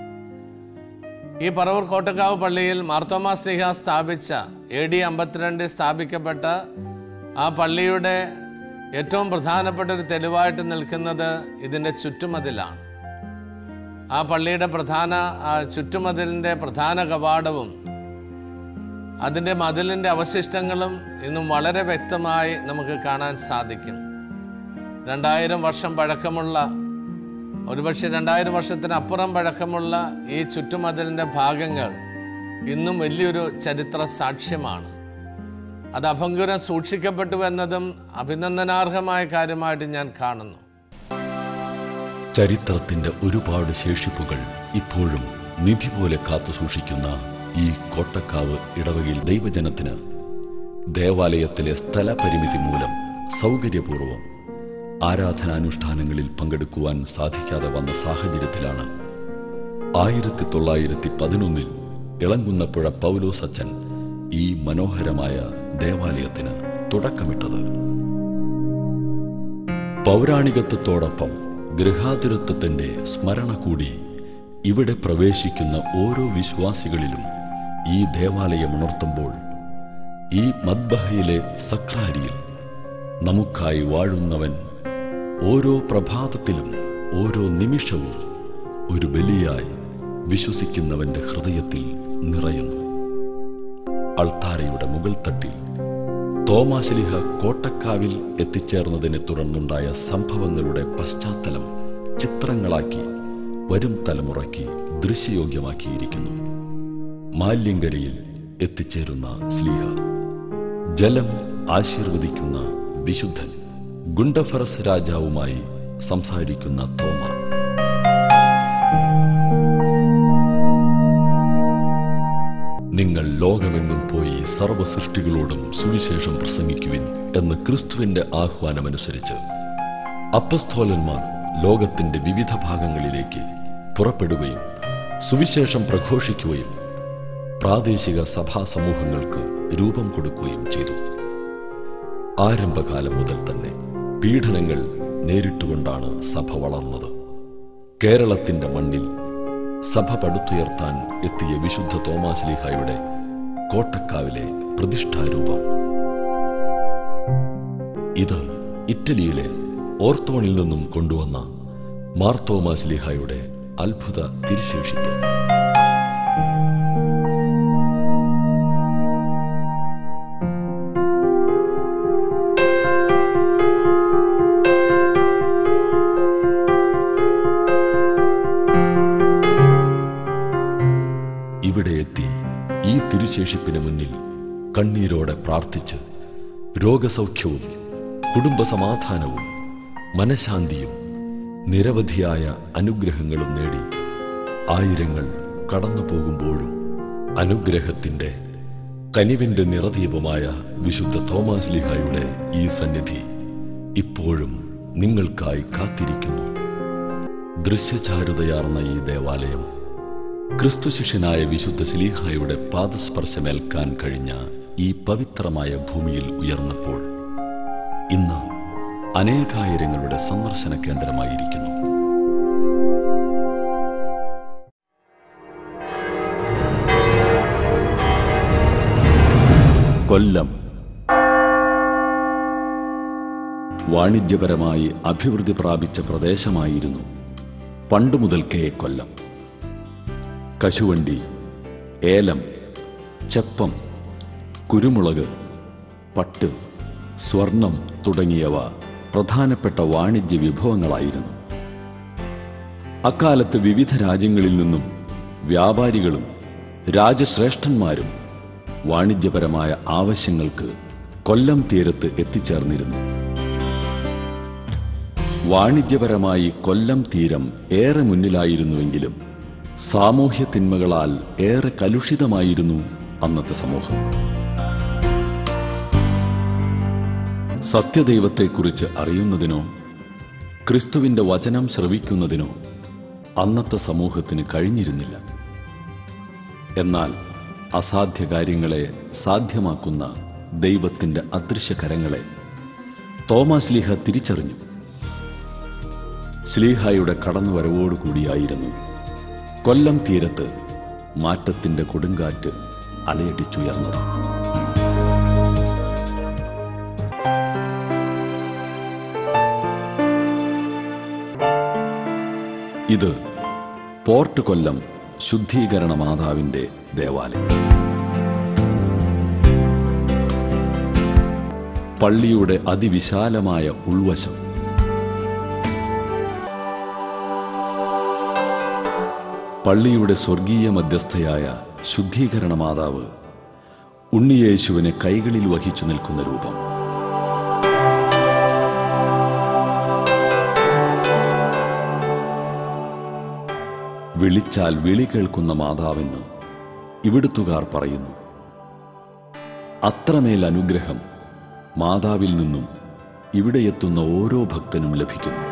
ഈ പറവൂർ കോട്ടക്കാവ് പള്ളിയിൽ മാർത്തോമാ സ്ലിഹ സ്ഥാപിച്ച എ ഡി അമ്പത്തിരണ്ടിൽ സ്ഥാപിക്കപ്പെട്ട ആ പള്ളിയുടെ ഏറ്റവും പ്രധാനപ്പെട്ട ഒരു തെളിവായിട്ട് നിൽക്കുന്നത് ഇതിൻ്റെ ചുറ്റുമതിലാണ് ആ പള്ളിയുടെ പ്രധാന ആ ചുറ്റുമതിലിൻ്റെ പ്രധാന കവാടവും അതിൻ്റെ മതിലിൻ്റെ അവശിഷ്ടങ്ങളും ഇന്നും വളരെ വ്യക്തമായി നമുക്ക് കാണാൻ സാധിക്കും രണ്ടായിരം വർഷം പഴക്കമുള്ള ഒരുപക്ഷെ രണ്ടായിരം വർഷത്തിനപ്പുറം പഴക്കമുള്ള ഈ ചുറ്റുമതിലിൻ്റെ ഭാഗങ്ങൾ ഇന്നും വലിയൊരു ചരിത്ര സാക്ഷ്യമാണ് അത് അഭംഗുരം സൂക്ഷിക്കപ്പെട്ടു എന്നതും അഭിനന്ദനാർഹമായ കാര്യമായിട്ട് ഞാൻ കാണുന്നു ചരിത്രത്തിന്റെ ഒരുപാട് ശേഷിപ്പുകൾ ഇപ്പോഴും നിധി പോലെ കാത്തുസൂക്ഷിക്കുന്ന ഈ കോട്ടക്കാവ് ഇടവകയിൽ ദൈവജനത്തിന് ദേവാലയത്തിലെ സ്ഥലപരിമിതി മൂലം സൗകര്യപൂർവ്വം ആരാധനാനുഷ്ഠാനങ്ങളിൽ പങ്കെടുക്കുവാൻ സാധിക്കാതെ വന്ന സാഹചര്യത്തിലാണ് ആയിരത്തി തൊള്ളായിരത്തി പതിനൊന്നിൽ ഇളങ്കുന്നപ്പുഴ പൗലോസ് അച്ഛൻ ഈ മനോഹരമായ ദേവാലയത്തിന് തുടക്കമിട്ടത് പൗരാണികത്വത്തോടൊപ്പം ഗൃഹാതുരത്വത്തിന്റെ സ്മരണ കൂടി ഇവിടെ പ്രവേശിക്കുന്ന ഓരോ വിശ്വാസികളിലും ഈ ദേവാലയം ഉണർത്തുമ്പോൾ ഈ മദ്ബഹയിലെ സക്രാരിയിൽ നമുക്കായി വാഴുന്നവൻ ഓരോ പ്രഭാതത്തിലും ഓരോ നിമിഷവും ഒരു ബലിയായി വിശ്വസിക്കുന്നവന്റെ ഹൃദയത്തിൽ നിറയുന്നു അൾത്താരയുടെ മുകൾ തട്ടിൽ തോമാശലിഹ കോട്ടക്കാവിൽ എത്തിച്ചേർന്നതിനെ തുടർന്നുണ്ടായ സംഭവങ്ങളുടെ പശ്ചാത്തലം ചിത്രങ്ങളാക്കി വരും തലമുറയ്ക്ക് ദൃശ്യയോഗ്യമാക്കിയിരിക്കുന്നു മാല്യങ്കരയിൽ എത്തിച്ചേരുന്ന സ്ലീഹ ജലം ആശീർവദിക്കുന്ന വിശുദ്ധൻ ഗുണ്ടഫറസ് രാജാവുമായി സംസാരിക്കുന്ന തോമ നിങ്ങൾ ലോകമെങ്ങും പോയി സർവസൃഷ്ടികളോടും സുവിശേഷം പ്രസംഗിക്കുവിൻ എന്ന് ക്രിസ്തുവിന്റെ ആഹ്വാനമനുസരിച്ച് അപ്പസ്തോലന്മാർ ലോകത്തിന്റെ വിവിധ ഭാഗങ്ങളിലേക്ക് പുറപ്പെടുകയും സുവിശേഷം പ്രഘോഷിക്കുകയും പ്രാദേശിക സഭാ സമൂഹങ്ങൾക്ക് രൂപം കൊടുക്കുകയും ചെയ്തു ആരംഭകാലം മുതൽ തന്നെ പീഡനങ്ങൾ നേരിട്ടുകൊണ്ടാണ് സഭ വളർന്നത് കേരളത്തിന്റെ മണ്ണിൽ സഭ പടുത്തുയർത്താൻ എത്തിയ വിശുദ്ധ തോമാശ്ലീഹായുടെ കോട്ടക്കാവിലെ പ്രതിഷ്ഠാരൂപം ഇത് ഇറ്റലിയിലെ ഓർത്തോണിൽ നിന്നും കൊണ്ടുവന്ന മാർത്തോമാശ്ലീഹായുടെ അത്ഭുത തിരുശേഷിപ്പ് ഇവിടെ എത്തി ഈ തിരുശേഷിപ്പിന് മുന്നിൽ കണ്ണീരോടെ പ്രാർത്ഥിച്ച് രോഗസൗഖ്യവും കുടുംബസമാധാനവും മനഃശാന്തിയും നിരവധിയായ അനുഗ്രഹങ്ങളും നേടി ആയിരങ്ങൾ കടന്നു പോകുമ്പോഴും അനുഗ്രഹത്തിന്റെ കനിവിന്റെ നിറദീപമായ വിശുദ്ധ തോമാസ് ലിഹായുടെ ഈ സന്നിധി ഇപ്പോഴും നിങ്ങൾക്കായി കാത്തിരിക്കുന്നു ദൃശ്യചാരുതയാർന്ന ഈ ദേവാലയം ക്രിസ്തു ശിഷ്യനായ വിശുദ്ധ ശിലീഹായുടെ പാദസ്പർശമേൽക്കാൻ കഴിഞ്ഞ ഈ പവിത്രമായ ഭൂമിയിൽ ഉയർന്നപ്പോൾ ഇന്ന് അനേകായിരങ്ങളുടെ സന്ദർശന കേന്ദ്രമായിരിക്കുന്നു കൊല്ലം വാണിജ്യപരമായി അഭിവൃദ്ധി പ്രാപിച്ച പ്രദേശമായിരുന്നു പണ്ടു മുതൽക്കേ കൊല്ലം കശുവണ്ടി ഏലം ചെപ്പം കുരുമുളക് പട്ട് സ്വർണം തുടങ്ങിയവ പ്രധാനപ്പെട്ട വാണിജ്യ വിഭവങ്ങളായിരുന്നു അക്കാലത്ത് വിവിധ രാജ്യങ്ങളിൽ നിന്നും വ്യാപാരികളും രാജശ്രേഷ്ഠന്മാരും വാണിജ്യപരമായ ആവശ്യങ്ങൾക്ക് കൊല്ലം തീരത്ത് എത്തിച്ചേർന്നിരുന്നു വാണിജ്യപരമായി കൊല്ലം തീരം ഏറെ മുന്നിലായിരുന്നുവെങ്കിലും സാമൂഹ്യ തിന്മകളാൽ ഏറെ കലുഷിതമായിരുന്നു അന്നത്തെ സമൂഹം സത്യദൈവത്തെക്കുറിച്ച് അറിയുന്നതിനോ ക്രിസ്തുവിന്റെ വചനം ശ്രവിക്കുന്നതിനോ അന്നത്തെ സമൂഹത്തിന് കഴിഞ്ഞിരുന്നില്ല എന്നാൽ അസാധ്യ കാര്യങ്ങളെ സാധ്യമാക്കുന്ന ദൈവത്തിന്റെ അദൃശ്യകരങ്ങളെ തോമാസ് ലീഹ തിരിച്ചറിഞ്ഞു സ്ലീഹായുടെ കടന്നുവരവോടുകൂടിയായിരുന്നു കൊല്ലം തീരത്ത് മാറ്റത്തിന്റെ കൊടുങ്കാറ്റ് അലയടിച്ചുയർന്നത് ഇത് പോർട്ട് കൊല്ലം ശുദ്ധീകരണ മാതാവിന്റെ ദേവാലയം പള്ളിയുടെ അതിവിശാലമായ ഉൾവശം പള്ളിയുടെ സ്വർഗീയ മധ്യസ്ഥയായ ശുദ്ധീകരണ മാതാവ് ഉണ്ണിയേശുവിനെ കൈകളിൽ വഹിച്ചു നിൽക്കുന്ന രൂപം വിളിച്ചാൽ വിളി കേൾക്കുന്ന മാതാവെന്ന് ഇവിടുത്തുകാർ പറയുന്നു അത്രമേൽ അനുഗ്രഹം മാതാവിൽ നിന്നും ഇവിടെ എത്തുന്ന ഓരോ ഭക്തനും ലഭിക്കുന്നു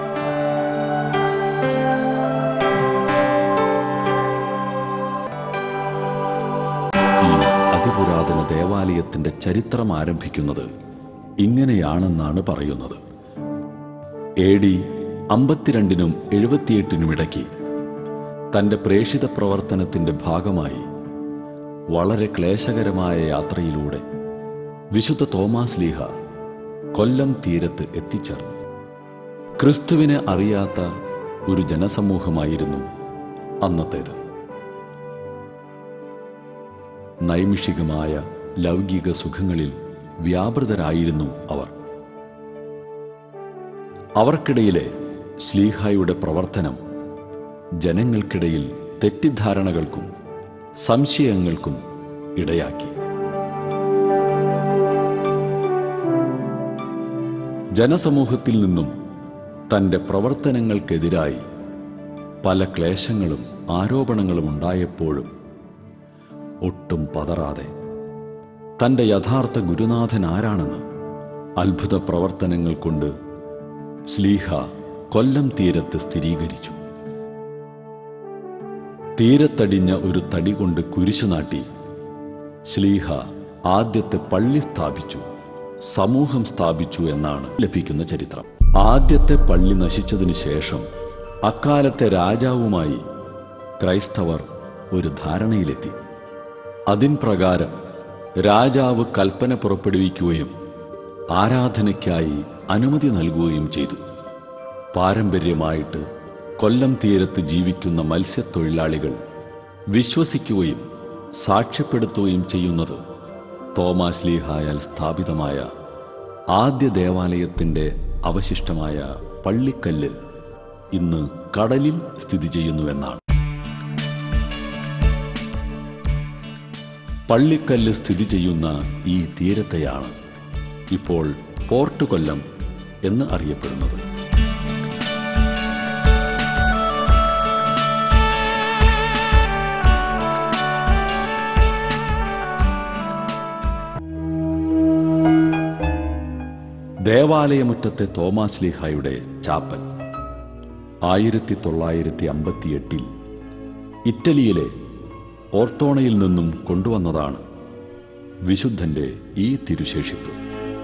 ഈ അതിപുരാതന ദേവാലയത്തിന്റെ ചരിത്രം ആരംഭിക്കുന്നത് ഇങ്ങനെയാണെന്നാണ് പറയുന്നത് എ ഡി അമ്പത്തിരണ്ടിനും എഴുപത്തിയെട്ടിനും ഇടയ്ക്ക് തന്റെ പ്രേഷിത പ്രവർത്തനത്തിന്റെ ഭാഗമായി വളരെ ക്ലേശകരമായ യാത്രയിലൂടെ വിശുദ്ധ തോമാസ് ലീഹ കൊല്ലം തീരത്ത് എത്തിച്ചേർന്നു ക്രിസ്തുവിനെ അറിയാത്ത ഒരു ജനസമൂഹമായിരുന്നു അന്നത്തേത് നൈമിഷികമായ ലൗകിക സുഖങ്ങളിൽ വ്യാപൃതരായിരുന്നു അവർ അവർക്കിടയിലെ ശ്ലീഹായുടെ പ്രവർത്തനം ജനങ്ങൾക്കിടയിൽ തെറ്റിദ്ധാരണകൾക്കും സംശയങ്ങൾക്കും ഇടയാക്കി ജനസമൂഹത്തിൽ നിന്നും തന്റെ പ്രവർത്തനങ്ങൾക്കെതിരായി പല ക്ലേശങ്ങളും ആരോപണങ്ങളും ഉണ്ടായപ്പോഴും ഒട്ടും പതറാതെ തന്റെ യഥാർത്ഥ ഗുരുനാഥൻ ആരാണെന്ന് അത്ഭുത പ്രവർത്തനങ്ങൾ കൊണ്ട് ശ്ലീഹ കൊല്ലം തീരത്ത് സ്ഥിരീകരിച്ചു തീരത്തടിഞ്ഞ ഒരു തടി കൊണ്ട് കുരിശു നാട്ടി ശ്ലീഹ ആദ്യത്തെ പള്ളി സ്ഥാപിച്ചു സമൂഹം സ്ഥാപിച്ചു എന്നാണ് ലഭിക്കുന്ന ചരിത്രം ആദ്യത്തെ പള്ളി നശിച്ചതിനു ശേഷം അക്കാലത്തെ രാജാവുമായി ക്രൈസ്തവർ ഒരു ധാരണയിലെത്തി അതിൻ പ്രകാരം രാജാവ് കൽപ്പന പുറപ്പെടുവിക്കുകയും ആരാധനയ്ക്കായി അനുമതി നൽകുകയും ചെയ്തു പാരമ്പര്യമായിട്ട് കൊല്ലം തീരത്ത് ജീവിക്കുന്ന മത്സ്യത്തൊഴിലാളികൾ വിശ്വസിക്കുകയും സാക്ഷ്യപ്പെടുത്തുകയും ചെയ്യുന്നത് തോമാസ് ലീഹായാൽ സ്ഥാപിതമായ ആദ്യ ദേവാലയത്തിന്റെ അവശിഷ്ടമായ പള്ളിക്കല്ല് ഇന്ന് കടലിൽ സ്ഥിതി ചെയ്യുന്നുവെന്നാണ് പള്ളിക്കല്ല് സ്ഥിതി ചെയ്യുന്ന ഈ തീരത്തെയാണ് ഇപ്പോൾ പോർട്ട് കൊല്ലം എന്ന് അറിയപ്പെടുന്നത് ദേവാലയമുറ്റത്തെ തോമാസ് ലീഹായുടെ ചാപ്പൽ ആയിരത്തി തൊള്ളായിരത്തി അമ്പത്തിയെട്ടിൽ ഇറ്റലിയിലെ ഓർത്തോണയിൽ നിന്നും കൊണ്ടുവന്നതാണ് വിശുദ്ധന്റെ ഈ തിരുശേഷിപ്പ്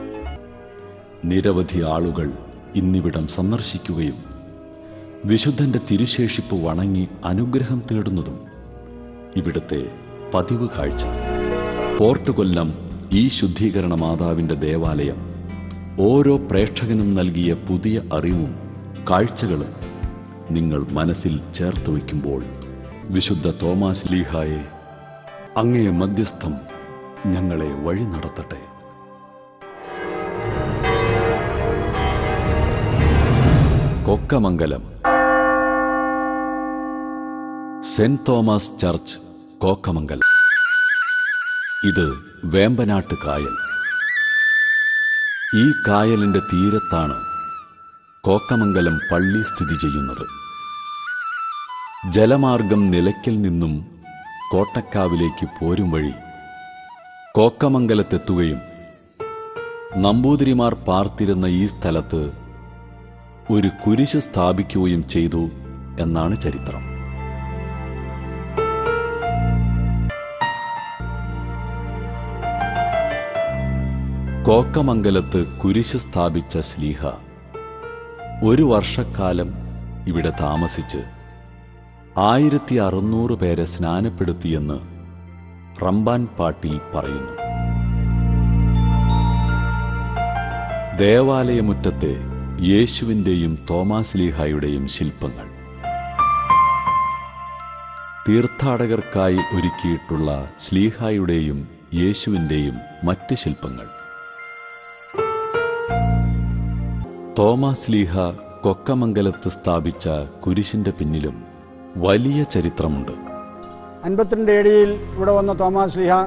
നിരവധി ആളുകൾ ഇന്നിവിടം സന്ദർശിക്കുകയും വിശുദ്ധന്റെ തിരുശേഷിപ്പ് വണങ്ങി അനുഗ്രഹം തേടുന്നതും ഇവിടുത്തെ പതിവ് കാഴ്ച പോർട്ട് കൊല്ലം ഈ ശുദ്ധീകരണ മാതാവിന്റെ ദേവാലയം ഓരോ പ്രേക്ഷകനും നൽകിയ പുതിയ അറിവും കാഴ്ചകളും നിങ്ങൾ മനസ്സിൽ ചേർത്ത് വയ്ക്കുമ്പോൾ വിശുദ്ധ തോമാസ് ലീഹായെ അങ്ങേ മധ്യസ്ഥം ഞങ്ങളെ വഴി നടത്തട്ടെ Kokkamangalam saint Thomas church Kokkamangalam ഇത് വേമ്പനാട്ട് കായൽ ഈ കായലിന്റെ തീരത്താണ് കോക്കമംഗലം പള്ളി സ്ഥിതി ചെയ്യുന്നത് ജലമാർഗം നിലയ്ക്കൽ നിന്നും കോട്ടക്കാവിലേക്ക് പോരും വഴി കോക്കമംഗലത്തെത്തുകയും നമ്പൂതിരിമാർ പാർത്തിരുന്ന ഈ സ്ഥലത്ത് ഒരു കുരിശ് സ്ഥാപിക്കുകയും ചെയ്തു എന്നാണ് ചരിത്രം കോക്കമംഗലത്ത് കുരിശ് സ്ഥാപിച്ച സ്ലീഹ ഒരു വർഷക്കാലം ഇവിടെ താമസിച്ച് ആയിരത്തി അറുന്നൂറ് പേരെ സ്നാനപ്പെടുത്തിയെന്ന് റംബാൻ പാട്ടിൽ പറയുന്നു ദേവാലയമുറ്റത്തെ യേശുവിൻ്റെയും തോമാസ്ലീഹായുടെയും ശില്പങ്ങൾ തീർത്ഥാടകർക്കായി ഒരുക്കിയിട്ടുള്ള സ്ലീഹായുടെയും യേശുവിൻ്റെയും മറ്റ് ശില്പങ്ങൾ തോമാസ് ലീഹ കൊക്കമംഗലത്ത് സ്ഥാപിച്ച കുരിശിന്റെ പിന്നിലും വലിയ ചരിത്രമുണ്ട് അൻപത്തിരണ്ട് എ ഡിയിൽ ഇവിടെ വന്ന തോമാസ് ലിഹ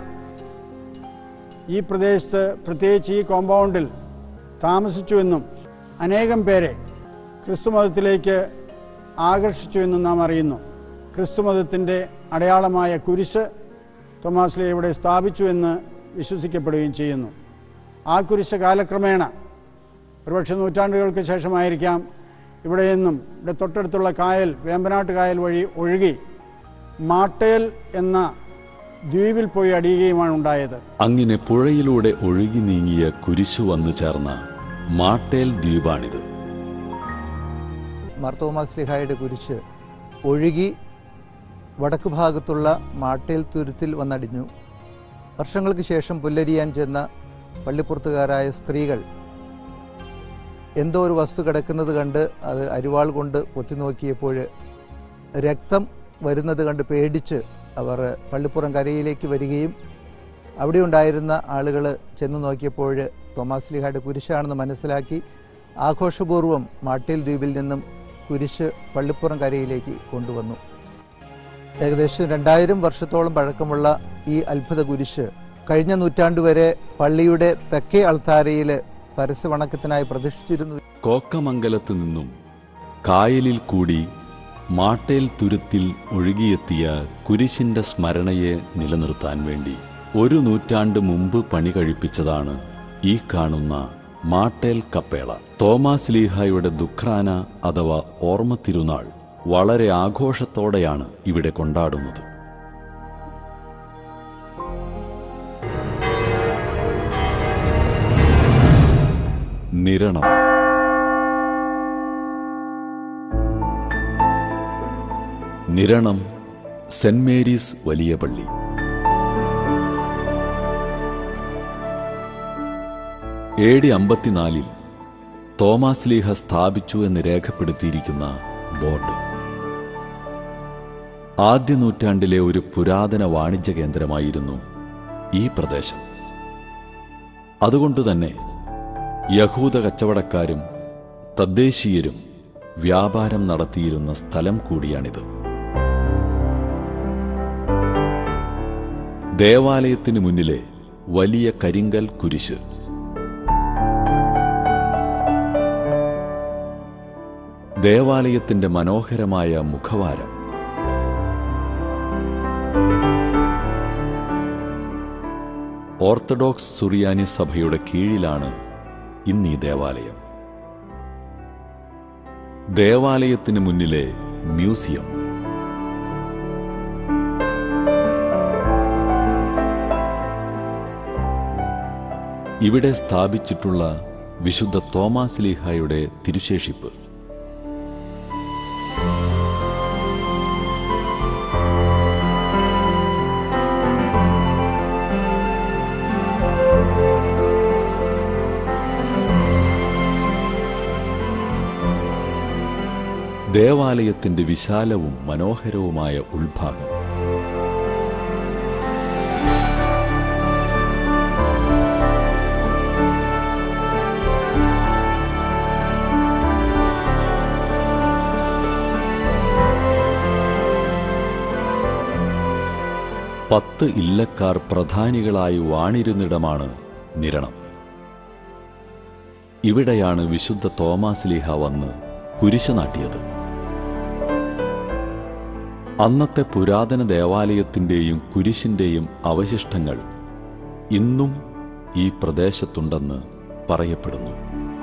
ഈ പ്രദേശത്ത് പ്രത്യേകിച്ച് ഈ കോമ്പൗണ്ടിൽ താമസിച്ചുവെന്നും അനേകം പേരെ ക്രിസ്തുമതത്തിലേക്ക് ആകർഷിച്ചുവെന്നും നാം അറിയുന്നു ക്രിസ്തുമതത്തിൻ്റെ അടയാളമായ കുരിശ് തോമാസ് ലിഹ ഇവിടെ സ്ഥാപിച്ചു എന്ന് വിശ്വസിക്കപ്പെടുകയും ചെയ്യുന്നു ആ കുരിശ് കാലക്രമേണ ഒരുപക്ഷെ നൂറ്റാണ്ടുകൾക്ക് ശേഷമായിരിക്കാം ഇവിടെ നിന്നും ഇവിടെ തൊട്ടടുത്തുള്ള കായൽ വേമ്പനാട്ട് കായൽ വഴി ഒഴുകി മാട്ടേൽ എന്ന ദ്വീപിൽ പോയി അടിയുകയുമാണ് ഉണ്ടായത് അങ്ങനെ പുഴയിലൂടെ ഒഴുകി നീങ്ങിയ കുരിശു വന്നു ചേർന്ന മാട്ടേൽ ദ്വീപാണിത് മാർത്തോമാസ് ലിഹായുടെ കുരിശ് ഒഴുകി വടക്ക് ഭാഗത്തുള്ള മാട്ടേൽ തുരുത്തിൽ വന്നടിഞ്ഞു വർഷങ്ങൾക്ക് ശേഷം പുല്ലരിയാൻ ചെന്ന പള്ളിപ്പുറത്തുകാരായ സ്ത്രീകൾ എന്തോ ഒരു വസ്തു കിടക്കുന്നത് കണ്ട് അത് അരിവാൾ കൊണ്ട് പൊത്തി നോക്കിയപ്പോൾ രക്തം വരുന്നത് കണ്ട് പേടിച്ച് അവർ പള്ളിപ്പുറം കരയിലേക്ക് വരികയും അവിടെ ഉണ്ടായിരുന്ന ആളുകൾ ചെന്ന് നോക്കിയപ്പോൾ തോമാസ് ലിഹായുടെ കുരിശാണെന്ന് മനസ്സിലാക്കി ആഘോഷപൂർവ്വം മാട്ടേൽ ദ്വീപിൽ നിന്നും കുരിശ് പള്ളിപ്പുറം കരയിലേക്ക് കൊണ്ടുവന്നു ഏകദേശം രണ്ടായിരം വർഷത്തോളം പഴക്കമുള്ള ഈ അത്ഭുത കുരിശ് കഴിഞ്ഞ നൂറ്റാണ്ട് വരെ പള്ളിയുടെ തെക്കേ അൾത്താരയിൽ പരസ്യവണക്കത്തിനായി പ്രതിഷ്ഠിച്ചിരുന്നു കോക്കമംഗലത്ത് നിന്നും കായലിൽ കൂടി മാട്ടേൽ തുരുത്തിൽ ഒഴുകിയെത്തിയ കുരിശിന്റെ സ്മരണയെ നിലനിർത്താൻ വേണ്ടി ഒരു നൂറ്റാണ്ട് മുമ്പ് പണി കഴിപ്പിച്ചതാണ് ഈ കാണുന്ന മാട്ടേൽ കപ്പേള തോമാസ് ലീഹായുടെ ദുഃഖ്രാന അഥവാ ഓർമ്മ തിരുനാൾ വളരെ ആഘോഷത്തോടെയാണ് ഇവിടെ കൊണ്ടാടുന്നത് നിരണം നിരണം സെന്റ് മേരീസ് വലിയ പള്ളി എ ഡി അമ്പത്തിനാലിൽ തോമാസ് ലീഹ സ്ഥാപിച്ചു എന്ന് രേഖപ്പെടുത്തിയിരിക്കുന്ന ബോർഡ് ആദ്യ നൂറ്റാണ്ടിലെ ഒരു പുരാതന വാണിജ്യ കേന്ദ്രമായിരുന്നു ഈ പ്രദേശം അതുകൊണ്ടുതന്നെ യഹൂദ കച്ചവടക്കാരും തദ്ദേശീയരും വ്യാപാരം നടത്തിയിരുന്ന സ്ഥലം കൂടിയാണിത് ദേവാലയത്തിന് മുന്നിലെ വലിയ കരിങ്കൽ കുരിശ് ദേവാലയത്തിന്റെ മനോഹരമായ മുഖവാരം ഓർത്തഡോക്സ് സുറിയാനി സഭയുടെ കീഴിലാണ് ഇന്ന് ഈ ദേവാലയം ദേവാലയത്തിന് മുന്നിലെ മ്യൂസിയം ഇവിടെ സ്ഥാപിച്ചിട്ടുള്ള വിശുദ്ധ തോമാസ് ലീഹായുടെ തിരുശേഷിപ്പ് ദേവാലയത്തിന്റെ വിശാലവും മനോഹരവുമായ ഉൾഭാഗം പത്ത് ഇല്ലക്കാർ പ്രധാനികളായി വാണിരുന്നിടമാണ് നിരണം ഇവിടെയാണ് വിശുദ്ധ തോമാസ് ലീഹ വന്ന് കുരിശ് നാട്ടിയത് അന്നത്തെ പുരാതന ദേവാലയത്തിന്റെയും കുരിശിന്റെയും അവശിഷ്ടങ്ങൾ ഇന്നും ഈ പ്രദേശത്തുണ്ടെന്ന് പറയപ്പെടുന്നു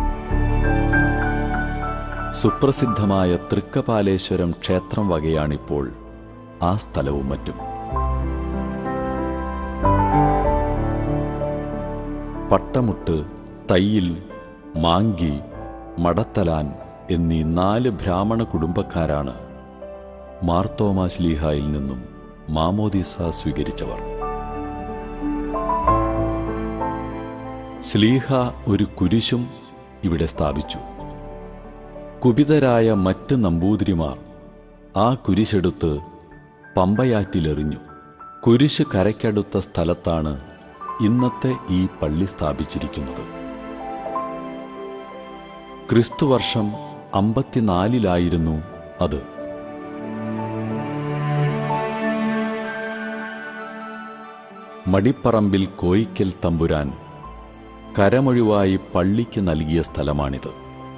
സുപ്രസിദ്ധമായ തൃക്കപാലേശ്വരം ക്ഷേത്രം വകയാണിപ്പോൾ ആ സ്ഥലവും മറ്റും പട്ടമുട്ട് തയ്യിൽ മാങ്കി മടത്തലാൻ എന്നീ നാല് ബ്രാഹ്മണ കുടുംബക്കാരാണ് മാർത്തോമാ ശ്ലീഹായിൽ നിന്നും മാമോദീസ സ്വീകരിച്ചവർ ശ്ലീഹ ഒരു കുരിശും ഇവിടെ സ്ഥാപിച്ചു കുപിതരായ മറ്റ് നമ്പൂതിരിമാർ ആ കുരിശെടുത്ത് പമ്പയാറ്റിലെറിഞ്ഞു കുരിശ് കരയ്ക്കടുത്ത സ്ഥലത്താണ് ഇന്നത്തെ ഈ പള്ളി സ്ഥാപിച്ചിരിക്കുന്നത് ക്രിസ്തുവർഷം അമ്പത്തിനാലിലായിരുന്നു അത് മടിപ്പറമ്പിൽ കോയിക്കൽ തമ്പുരാൻ കരമൊഴിവായി പള്ളിക്ക് നൽകിയ സ്ഥലമാണിത്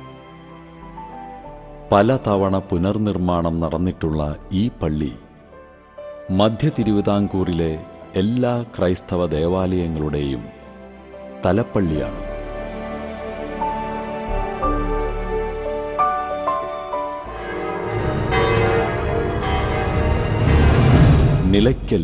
പല തവണ പുനർനിർമ്മാണം നടന്നിട്ടുള്ള ഈ പള്ളി മധ്യ തിരുവിതാംകൂറിലെ എല്ലാ ക്രൈസ്തവ ദേവാലയങ്ങളുടെയും തലപ്പള്ളിയാണ് നിലയ്ക്കൽ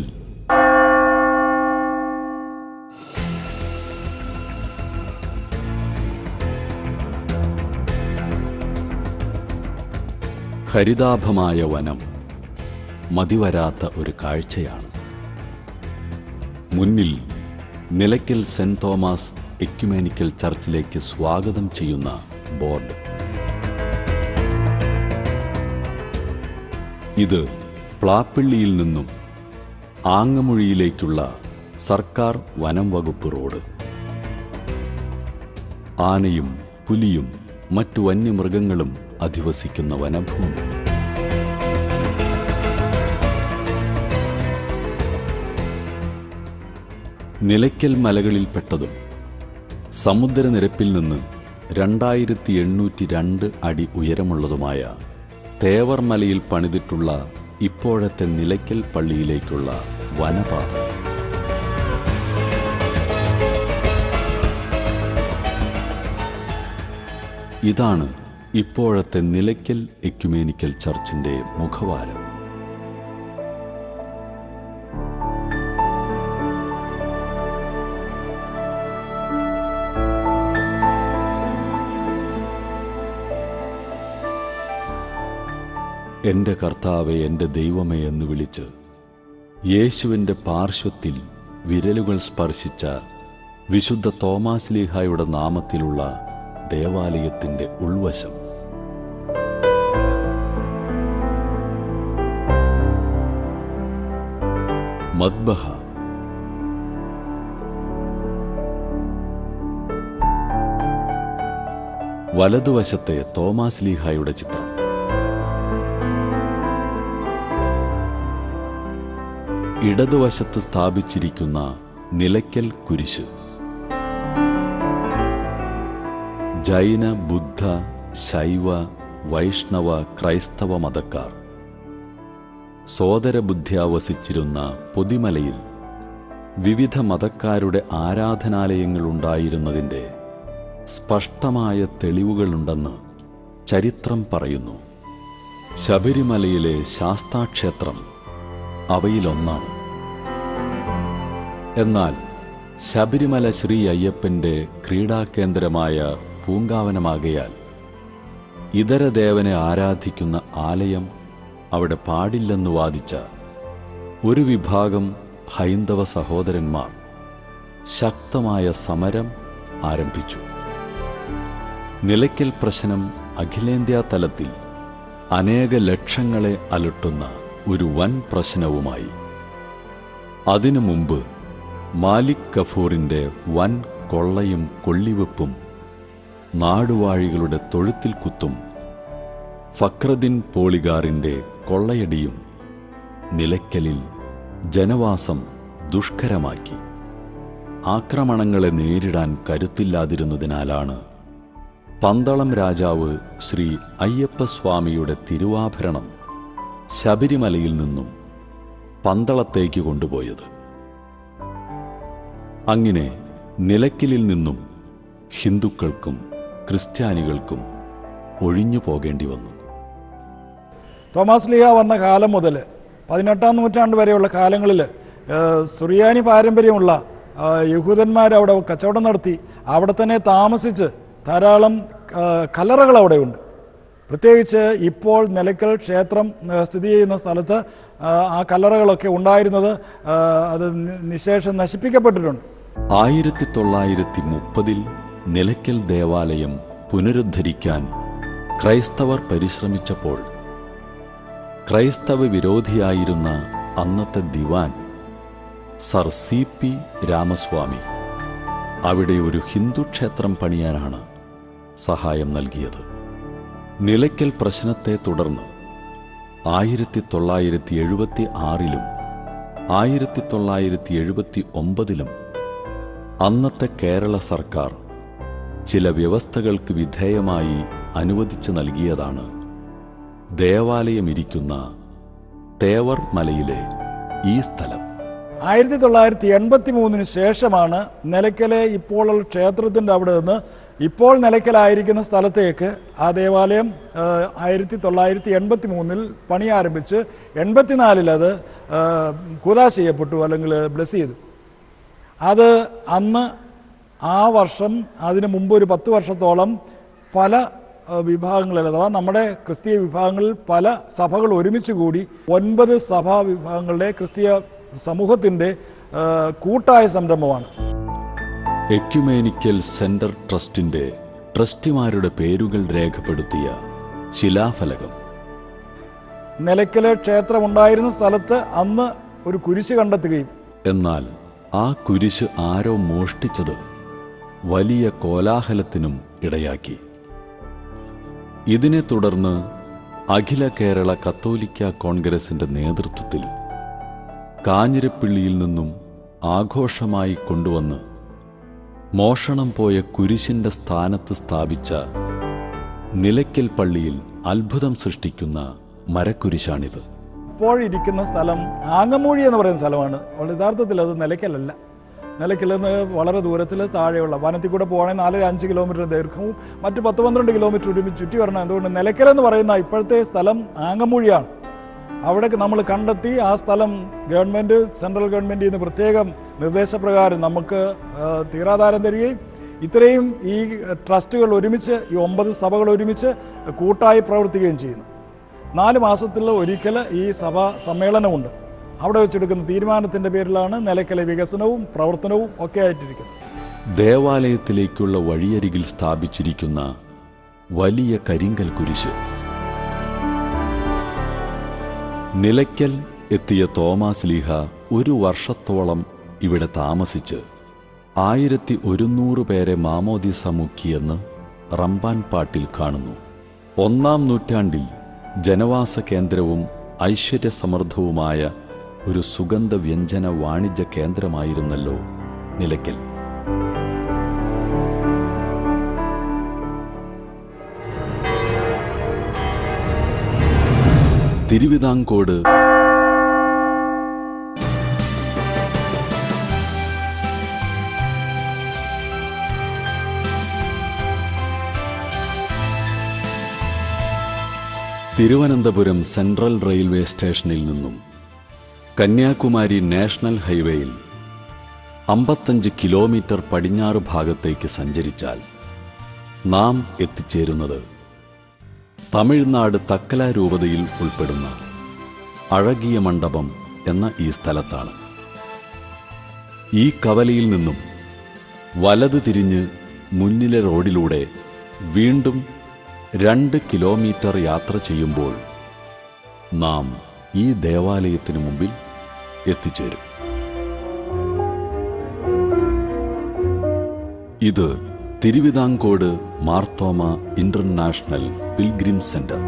ഹരിതാഭമായ വനം മതിവരാത്ത ഒരു കാഴ്ചയാണ് മുന്നിൽ നിലയ്ക്കൽ സെന്റ് തോമസ് എക്യുമേനിക്കൽ ചർച്ചിലേക്ക് സ്വാഗതം ചെയ്യുന്ന ബോർഡ് ഇത് പ്ലാപ്പിള്ളിയിൽ നിന്നും ആങ്ങമൊഴിയിലേക്കുള്ള സർക്കാർ വനം വകുപ്പ് റോഡ് ആനയും പുലിയും മറ്റു വന്യമൃഗങ്ങളും അധിവസിക്കുന്ന വനഭൂമി നിലയ്ക്കൽ മലകളിൽപ്പെട്ടതും സമുദ്രനിരപ്പിൽ നിന്ന് രണ്ടായിരത്തി എണ്ണൂറ്റി രണ്ട് അടി ഉയരമുള്ളതുമായ തേവർ മലയിൽ പണിതിട്ടുള്ള ഇപ്പോഴത്തെ നിലയ്ക്കൽ പള്ളിയിലേക്കുള്ള വനപാത ഇതാണ് ഇപ്പോഴത്തെ നിലയ്ക്കൽ എക്യുമേനിക്കൽ ചർച്ചിന്റെ മുഖവാരം എന്റെ കർത്താവെ എന്റെ ദൈവമേ എന്ന് വിളിച്ച് യേശുവിന്റെ പാർശ്വത്തിൽ വിരലുകൾ സ്പർശിച്ച വിശുദ്ധ തോമാസ്ലീഹായുടെ നാമത്തിലുള്ള ദേവാലയത്തിന്റെ ഉൾവശം മദ്ബഹ വലതുവശത്തെ തോമാസ് ലീഹായുടെ ചിത്രം ഇടതുവശത്ത് സ്ഥാപിച്ചിരിക്കുന്ന നിലയ്ക്കൽ കുരിശ് ജൈന ബുദ്ധ ശൈവ വൈഷ്ണവ ക്രൈസ്തവ മതക്കാർ സോദരബുദ്ധ്യ വസിച്ചിരുന്ന പൊതിമലയിൽ വിവിധ മതക്കാരുടെ ആരാധനാലയങ്ങളുണ്ടായിരുന്നതിൻ്റെ സ്പഷ്ടമായ തെളിവുകളുണ്ടെന്ന് ചരിത്രം പറയുന്നു ശബരിമലയിലെ ശാസ്താക്ഷേത്രം അവയിലൊന്നാണ് എന്നാൽ ശബരിമല ശ്രീ അയ്യപ്പന്റെ ക്രീഡാകേന്ദ്രമായ പൂങ്കാവനമാകയാൽ ഇതര ദേവനെ ആരാധിക്കുന്ന ആലയം അവിടെ പാടില്ലെന്ന് വാദിച്ച ഒരു വിഭാഗം ഹൈന്ദവ സഹോദരന്മാർ ശക്തമായ സമരം ആരംഭിച്ചു നിലയ്ക്കൽ പ്രശ്നം അഖിലേന്ത്യാ തലത്തിൽ അനേക ലക്ഷങ്ങളെ അലട്ടുന്ന ഒരു വൻ പ്രശ്നവുമായി അതിനു മുമ്പ് മാലിക് കഫൂറിന്റെ വൻ കൊള്ളയും കൊള്ളിവെപ്പും നാടുവാഴികളുടെ തൊഴുത്തിൽ കുത്തും ഫക്രദിൻ പോളിഗാറിന്റെ കൊള്ളയടിയും നിലയ്ക്കലിൽ ജനവാസം ദുഷ്കരമാക്കി ആക്രമണങ്ങളെ നേരിടാൻ കരുത്തില്ലാതിരുന്നതിനാലാണ് പന്തളം രാജാവ് ശ്രീ അയ്യപ്പസ്വാമിയുടെ തിരുവാഭരണം ശബരിമലയിൽ നിന്നും പന്തളത്തേക്ക് കൊണ്ടുപോയത് അങ്ങനെ നിലയ്ക്കലിൽ നിന്നും ഹിന്ദുക്കൾക്കും ക്രിസ്ത്യാനികൾക്കും ഒഴിഞ്ഞു പോകേണ്ടി വന്നു തോമസ് ലീഹ വന്ന കാലം മുതൽ പതിനെട്ടാം നൂറ്റാണ്ട് വരെയുള്ള കാലങ്ങളിൽ സുറിയാനി പാരമ്പര്യമുള്ള ആ, യഹൂദന്മാർ അവിടെ കച്ചവടം നടത്തി അവിടെ തന്നെ താമസിച്ച് ധാരാളം ആ, കല്ലറകൾ അവിടെയുണ്ട് പ്രത്യേകിച്ച് ഇപ്പോൾ നിലയ്ക്കൽ ക്ഷേത്രം ആ, സ്ഥിതി ചെയ്യുന്ന സ്ഥലത്ത് ആ, ആ കല്ലറകളൊക്കെ ഉണ്ടായിരുന്നത് ആ, അത് നി- നിശേഷം നശിപ്പിക്കപ്പെട്ടിട്ടുണ്ട് ആയിരത്തി തൊള്ളായിരത്തി മുപ്പതിൽ നിലയ്ക്കൽ ദേവാലയം പുനരുദ്ധരിക്കാൻ ക്രൈസ്തവർ പരിശ്രമിച്ചപ്പോൾ ക്രൈസ്തവ വിരോധിയായിരുന്ന അന്നത്തെ ദിവാൻ സർ സി പി രാമസ്വാമി അവിടെ ഒരു ഹിന്ദു ക്ഷേത്രം പണിയാനാണ് സഹായം നൽകിയത് നിലയ്ക്കൽ പ്രശ്നത്തെ തുടർന്ന് ആയിരത്തി തൊള്ളായിരത്തി എഴുപത്തി ആറിലും ആയിരത്തി തൊള്ളായിരത്തി എഴുപത്തി ഒമ്പതിലും അന്നത്തെ കേരള സർക്കാർ ചില വ്യവസ്ഥകൾക്ക് വിധേയമായി അനുവദിച്ചു നൽകിയതാണ് ദേവാലയമിരിക്കുന്ന തേവർ മലയിലെ ഈ സ്ഥലം ആയിരത്തി തൊള്ളായിരത്തി എൺപത്തി മൂന്നിന് ശേഷമാണ് നിലയ്ക്കലെ ഇപ്പോഴുള്ള ക്ഷേത്രത്തിൻ്റെ അവിടെ നിന്ന് ഇപ്പോൾ നിലയ്ക്കലായിരിക്കുന്ന സ്ഥലത്തേക്ക് ആ ദേവാലയം ആയിരത്തി തൊള്ളായിരത്തി എൺപത്തി മൂന്നിൽ പണി ആരംഭിച്ച് എൺപത്തിനാലിൽ അത് ആ, കൂതാശ ചെയ്യപ്പെട്ടു അല്ലെങ്കിൽ ബ്ലസ് ചെയ്തു അത് അന്ന് ആ വർഷം അതിനു മുമ്പ് ഒരു പത്ത് വർഷത്തോളം പല ആ, വിഭാഗങ്ങളിൽ അഥവാ നമ്മുടെ ക്രിസ്തീയ വിഭാഗങ്ങളിൽ പല സഭകൾ ഒരുമിച്ച് കൂടി ഒൻപത് സഭാ വിഭാഗങ്ങളുടെ ക്രിസ്തീയ സമൂഹത്തിൻ്റെ ആ, കൂട്ടായ സംരംഭമാണ് എക്യുമേനിക്കൽ സെന്റർ ട്രസ്റ്റിന്റെ ട്രസ്റ്റിമാരുടെ പേരുകൾ രേഖപ്പെടുത്തിയ ശിലാഫലകം നിലയ്ക്കലെ ക്ഷേത്രം ഉണ്ടായിരുന്ന സ്ഥലത്ത് അന്ന് ഒരു കുരിശ് കണ്ടെത്തുകയും എന്നാൽ ആ കുരിശ് ആരോ മോഷ്ടിച്ചത് വലിയ കോലാഹലത്തിനും ഇടയാക്കി ഇതിനെ തുടർന്ന് അഖില കേരള കത്തോലിക്ക കോൺഗ്രസിന്റെ നേതൃത്വത്തിൽ കാഞ്ഞിരപ്പള്ളിയിൽ നിന്നും ആഘോഷമായി കൊണ്ടുവന്ന് മോഷണം പോയ കുരിശിന്റെ സ്ഥാനത്ത് സ്ഥാപിച്ച നിലയ്ക്കൽ പള്ളിയിൽ അത്ഭുതം സൃഷ്ടിക്കുന്ന മരക്കുരിശാണിത് ഇപ്പോൾ ഇരിക്കുന്ന സ്ഥലം ആങ്ങമൂഴി എന്ന് പറയുന്ന സ്ഥലമാണ് അപ്പോൾ യഥാർത്ഥത്തിൽ അത് നിലയ്ക്കലല്ല നിലയ്ക്കൽ നിന്ന് വളരെ ദൂരത്തിൽ താഴെയുള്ള വനത്തിൽ കൂടെ പോകണമെങ്കിൽ നാലര അഞ്ച് കിലോമീറ്റർ ദൈർഘവും മറ്റ് പത്ത് പന്ത്രണ്ട് കിലോമീറ്റർ ഒരുമിച്ച് ചുറ്റി വരണം എന്തുകൊണ്ട് നിലയ്ക്കൽ എന്ന് പറയുന്ന ഇപ്പോഴത്തെ സ്ഥലം ആങ്ങമൂഴിയാണ് അവിടെ നമ്മൾ കണ്ടെത്തി ആ സ്ഥലം ഗവൺമെൻറ് സെൻട്രൽ ഗവൺമെൻറ് നിന്ന് പ്രത്യേകം നിർദ്ദേശപ്രകാരം നമുക്ക് ആ, തീരാധാരം തരികയും ഇത്രയും ഈ ട്രസ്റ്റുകൾ ഒരുമിച്ച് ഈ ഒമ്പത് സഭകൾ ഒരുമിച്ച് കൂട്ടായി പ്രവർത്തിക്കുകയും ചെയ്യുന്നു നാല് മാസത്തിൽ ഒരിക്കൽ ഈ സഭാ സമ്മേളനമുണ്ട് അവിടെ വെച്ചെടുക്കുന്ന തീരുമാനത്തിൻ്റെ പേരിലാണ് നിലയ്ക്കലെ വികസനവും പ്രവർത്തനവും ഒക്കെ ആയിട്ടിരിക്കുന്നത് ദേവാലയത്തിലേക്കുള്ള വഴിയരികിൽ സ്ഥാപിച്ചിരിക്കുന്ന വലിയ കരിങ്കൽ കുരിശ് നിലയ്ക്കൽ എത്തിയ തോമാസ് ലീഹ ഒരു വർഷത്തോളം ഇവിടെ താമസിച്ച് ആയിരത്തി ഒരുന്നൂറ് പേരെ മാമോദിസ മുക്കിയെന്ന് റംബാൻ പാട്ടിൽ കാണുന്നു ഒന്നാം നൂറ്റാണ്ടിൽ ജനവാസ കേന്ദ്രവും ഐശ്വര്യസമൃദ്ധവുമായ ഒരു സുഗന്ധ വ്യഞ്ജന വാണിജ്യ കേന്ദ്രമായിരുന്നല്ലോ നിലയ്ക്കൽ തിരുവിതാംകോട് തിരുവനന്തപുരം സെൻട്രൽ റെയിൽവേ സ്റ്റേഷനിൽ നിന്നും കന്യാകുമാരി നാഷണൽ ഹൈവേയിൽ അമ്പത്തഞ്ച് കിലോമീറ്റർ പടിഞ്ഞാറ് ഭാഗത്തേക്ക് സഞ്ചരിച്ചാൽ നാം എത്തിച്ചേരുന്നത് തമിഴ്നാട് തക്കല രൂപതയിൽ ഉൾപ്പെടുന്ന അഴകിയ മണ്ഡപം എന്ന ഈ സ്ഥലത്താണ് ഈ കവലയിൽ നിന്നും വലത് തിരിഞ്ഞ് മുന്നിലെ റോഡിലൂടെ വീണ്ടും രണ്ട് കിലോമീറ്റർ യാത്ര ചെയ്യുമ്പോൾ നാം ഈ ദേവാലയത്തിനു മുമ്പിൽ എത്തിച്ചേരും ഇത് Thiruvithamcode Marthoma international pilgrim centre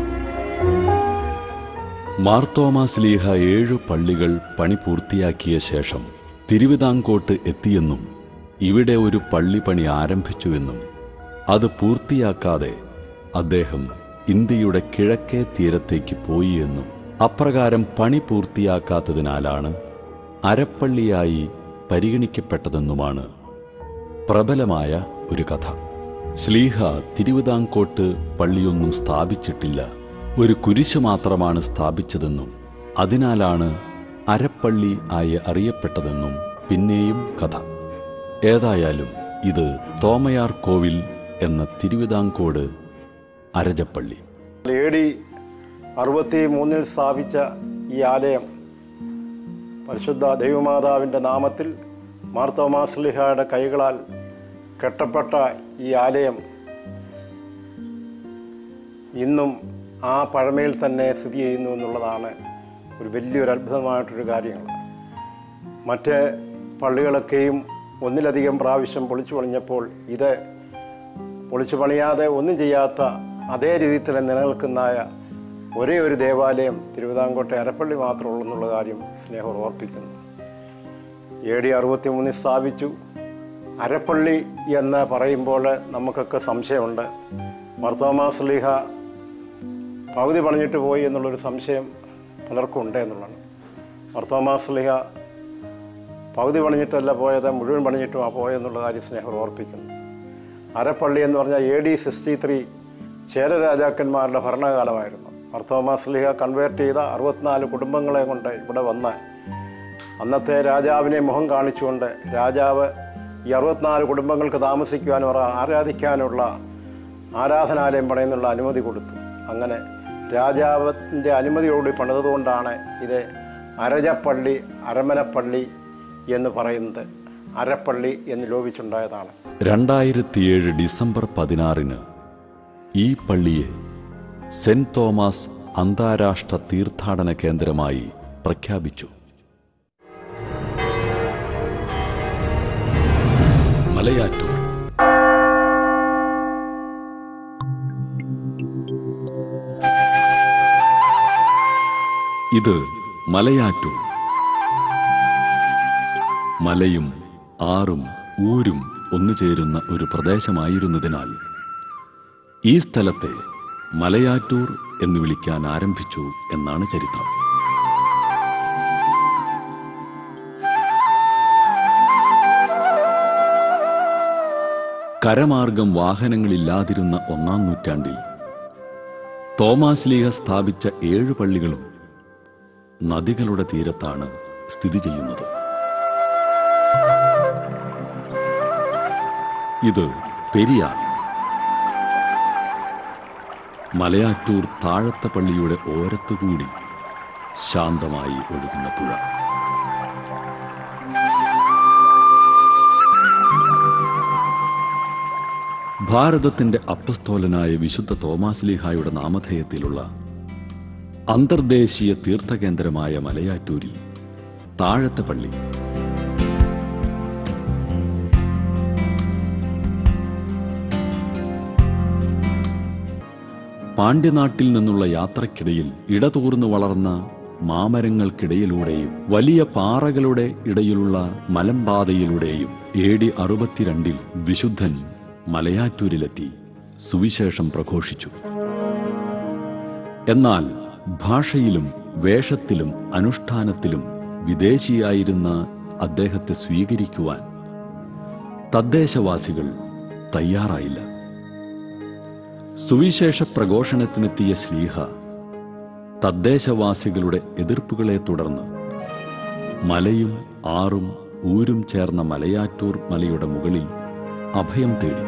Marthoma Sleeha ഏഴു പള്ളികൾ പണി പൂർത്തിയാക്കിയ ശേഷം തിരുവിതാംകോട്ട് എത്തിയെന്നും ഇവിടെ ഒരു പള്ളി പണി ആരംഭിച്ചുവെന്നും അത് പൂർത്തിയാക്കാതെ അദ്ദേഹം ഇന്ത്യയുടെ കിഴക്കേ തീരത്തേക്ക് പോയി എന്നും അപ്രകാരം പണി പൂർത്തിയാക്കാത്തതിനാലാണ് അരപ്പള്ളിയായി പരിഗണിക്കപ്പെട്ടതെന്നുമാണ് പ്രബലമായ ഒരു കഥ ശ്ലീഹ തിരുവിതാംകോട്ട് പള്ളിയൊന്നും സ്ഥാപിച്ചിട്ടില്ല ഒരു കുരിശ് മാത്രമാണ് സ്ഥാപിച്ചതെന്നും അതിനാലാണ് അരപ്പള്ളി ആയി അറിയപ്പെട്ടതെന്നും പിന്നെയും കഥ ഏതായാലും ഇത് തോമയാർ കോവിൽ എന്ന തിരുവിതാംകോട് അരജപ്പള്ളി എ ഡി അറുപത്തി മൂന്നിൽ സ്ഥാപിച്ച ഈ ആലയം പരിശുദ്ധ ദൈവമാതാവിൻ്റെ നാമത്തിൽ മാർത്തോമാസ്ലിഹയുടെ കൈകളാൽ കെട്ടപ്പെട്ട ഈ ആലയം ഇന്നും ആ പഴമയിൽ തന്നെ സ്ഥിതി ചെയ്യുന്നു എന്നുള്ളതാണ് ഒരു വലിയൊരു അത്ഭുതമായിട്ടൊരു കാര്യങ്ങൾ മറ്റ് പള്ളികളൊക്കെയും ഒന്നിലധികം പ്രാവശ്യം പൊളിച്ചു പണിഞ്ഞപ്പോൾ ഇത് പൊളിച്ചു പണിയാതെ ഒന്നും ചെയ്യാത്ത അതേ രീതിയിൽ തന്നെ നിലനിൽക്കുന്നതായ ഒരേ ഒരു ദേവാലയം തിരുവിതാംകോട്ടെ അരപ്പള്ളി മാത്രമുള്ളൂ എന്നുള്ള കാര്യം സ്നേഹം ഓർപ്പിക്കുന്നു എ ഡി അറുപത്തി മൂന്നിൽ സ്ഥാപിച്ചു അരപ്പള്ളി എന്ന് പറയുമ്പോൾ നമുക്കൊക്കെ സംശയമുണ്ട് മർത്തോമാസ്ലീഹ പകുതി പണിഞ്ഞിട്ട് പോയി എന്നുള്ളൊരു സംശയം പലർക്കും ഉണ്ട് എന്നുള്ളതാണ് മർത്തോമാസ്ലിഹ പകുതി പണിഞ്ഞിട്ടല്ല പോയത് മുഴുവൻ പണിഞ്ഞിട്ടുമാണ് പോയെന്നുള്ള കാര്യം സ്നേഹം ഓർപ്പിക്കുന്നു അരപ്പള്ളി എന്ന് പറഞ്ഞാൽ A D sixty three Chera രാജാക്കന്മാരുടെ ഭരണകാലമായിരുന്നു മർത്തോമാസ്ലിഹ കൺവേർട്ട് ചെയ്ത അറുപത്തിനാല് കുടുംബങ്ങളെ കൊണ്ട് ഇവിടെ വന്ന് അന്നത്തെ രാജാവിനെ മുഖം കാണിച്ചുകൊണ്ട് രാജാവ് ഈ അറുപത്തിനാല് കുടുംബങ്ങൾക്ക് താമസിക്കുവാനും അവർ ആരാധിക്കാനുള്ള ആരാധനാലയം പണിയുന്നുള്ള അനുമതി കൊടുത്തു അങ്ങനെ രാജാവിൻ്റെ അനുമതിയോടുകൂടി പണിതുകൊണ്ടാണ് ഇത് അരജപ്പള്ളി അരമനപ്പള്ളി എന്ന് പറയുന്നത് അരപ്പള്ളി എന്ന് ലോപിച്ചുണ്ടായതാണ് രണ്ടായിരത്തിയേഴ് ഡിസംബർ പതിനാറിന് ഈ പള്ളിയെ സെന്റ് തോമസ് അന്താരാഷ്ട്ര തീർത്ഥാടന കേന്ദ്രമായി പ്രഖ്യാപിച്ചു മലയാറ്റൂർ ഇത് മലയാറ്റൂർ മലയും ആറും ഊരും ഒന്നുചേരുന്ന ഒരു പ്രദേശമായിരുന്നതിനാൽ ഈ സ്ഥലത്തെ മലയാറ്റൂർ എന്ന് വിളിക്കാൻ ആരംഭിച്ചു എന്നാണ് ചരിത്രം കരമാർഗം വാഹനങ്ങളില്ലാതിരുന്ന ഒന്നാം നൂറ്റാണ്ടിൽ തോമാസ് ലീഹ സ്ഥാപിച്ച ഏഴ് പള്ളികളും നദികളുടെ തീരത്താണ് സ്ഥിതി ചെയ്യുന്നത് ഇത് പെരിയാർ മലയാറ്റൂർ താഴത്തെ പള്ളിയുടെ ഓരത്തുകൂടി ശാന്തമായി ഒഴുകുന്ന പുഴ ഭാരതത്തിന്റെ അപ്പസ്തോലനായ വിശുദ്ധ തോമാസ്ലിഹായുടെ നാമധേയത്തിലുള്ള അന്തർദേശീയ തീർത്ഥകേന്ദ്രമായ മലയാറ്റൂരിൽ താഴത്തെ പള്ളി പാണ്ഡ്യനാട്ടിൽ നിന്നുള്ള യാത്രക്കിടയിൽ ഇടതൂർന്നു വളർന്ന മാമരങ്ങൾക്കിടയിലൂടെയും വലിയ പാറകളുടെ ഇടയിലുള്ള മലമ്പാതയിലൂടെയും എ ഡി അറുപത്തിരണ്ടിൽ വിശുദ്ധൻ മലയാറ്റൂരിലെത്തി സുവിശേഷം പ്രഘോഷിച്ചു എന്നാൽ ഭാഷയിലും വേഷത്തിലും അനുഷ്ഠാനത്തിലും വിദേശിയായിരുന്ന അദ്ദേഹത്തെ സ്വീകരിക്കുവാൻ തദ്ദേശവാസികൾ തയ്യാറായില്ല സുവിശേഷ പ്രഘോഷണത്തിനെത്തിയ ശ്ലീഹ തദ്ദേശവാസികളുടെ എതിർപ്പുകളെ തുടർന്ന് മലയും ആറും ഊരും ചേർന്ന മലയാറ്റൂർ മലയുടെ മുകളിൽ അഭയം തേടി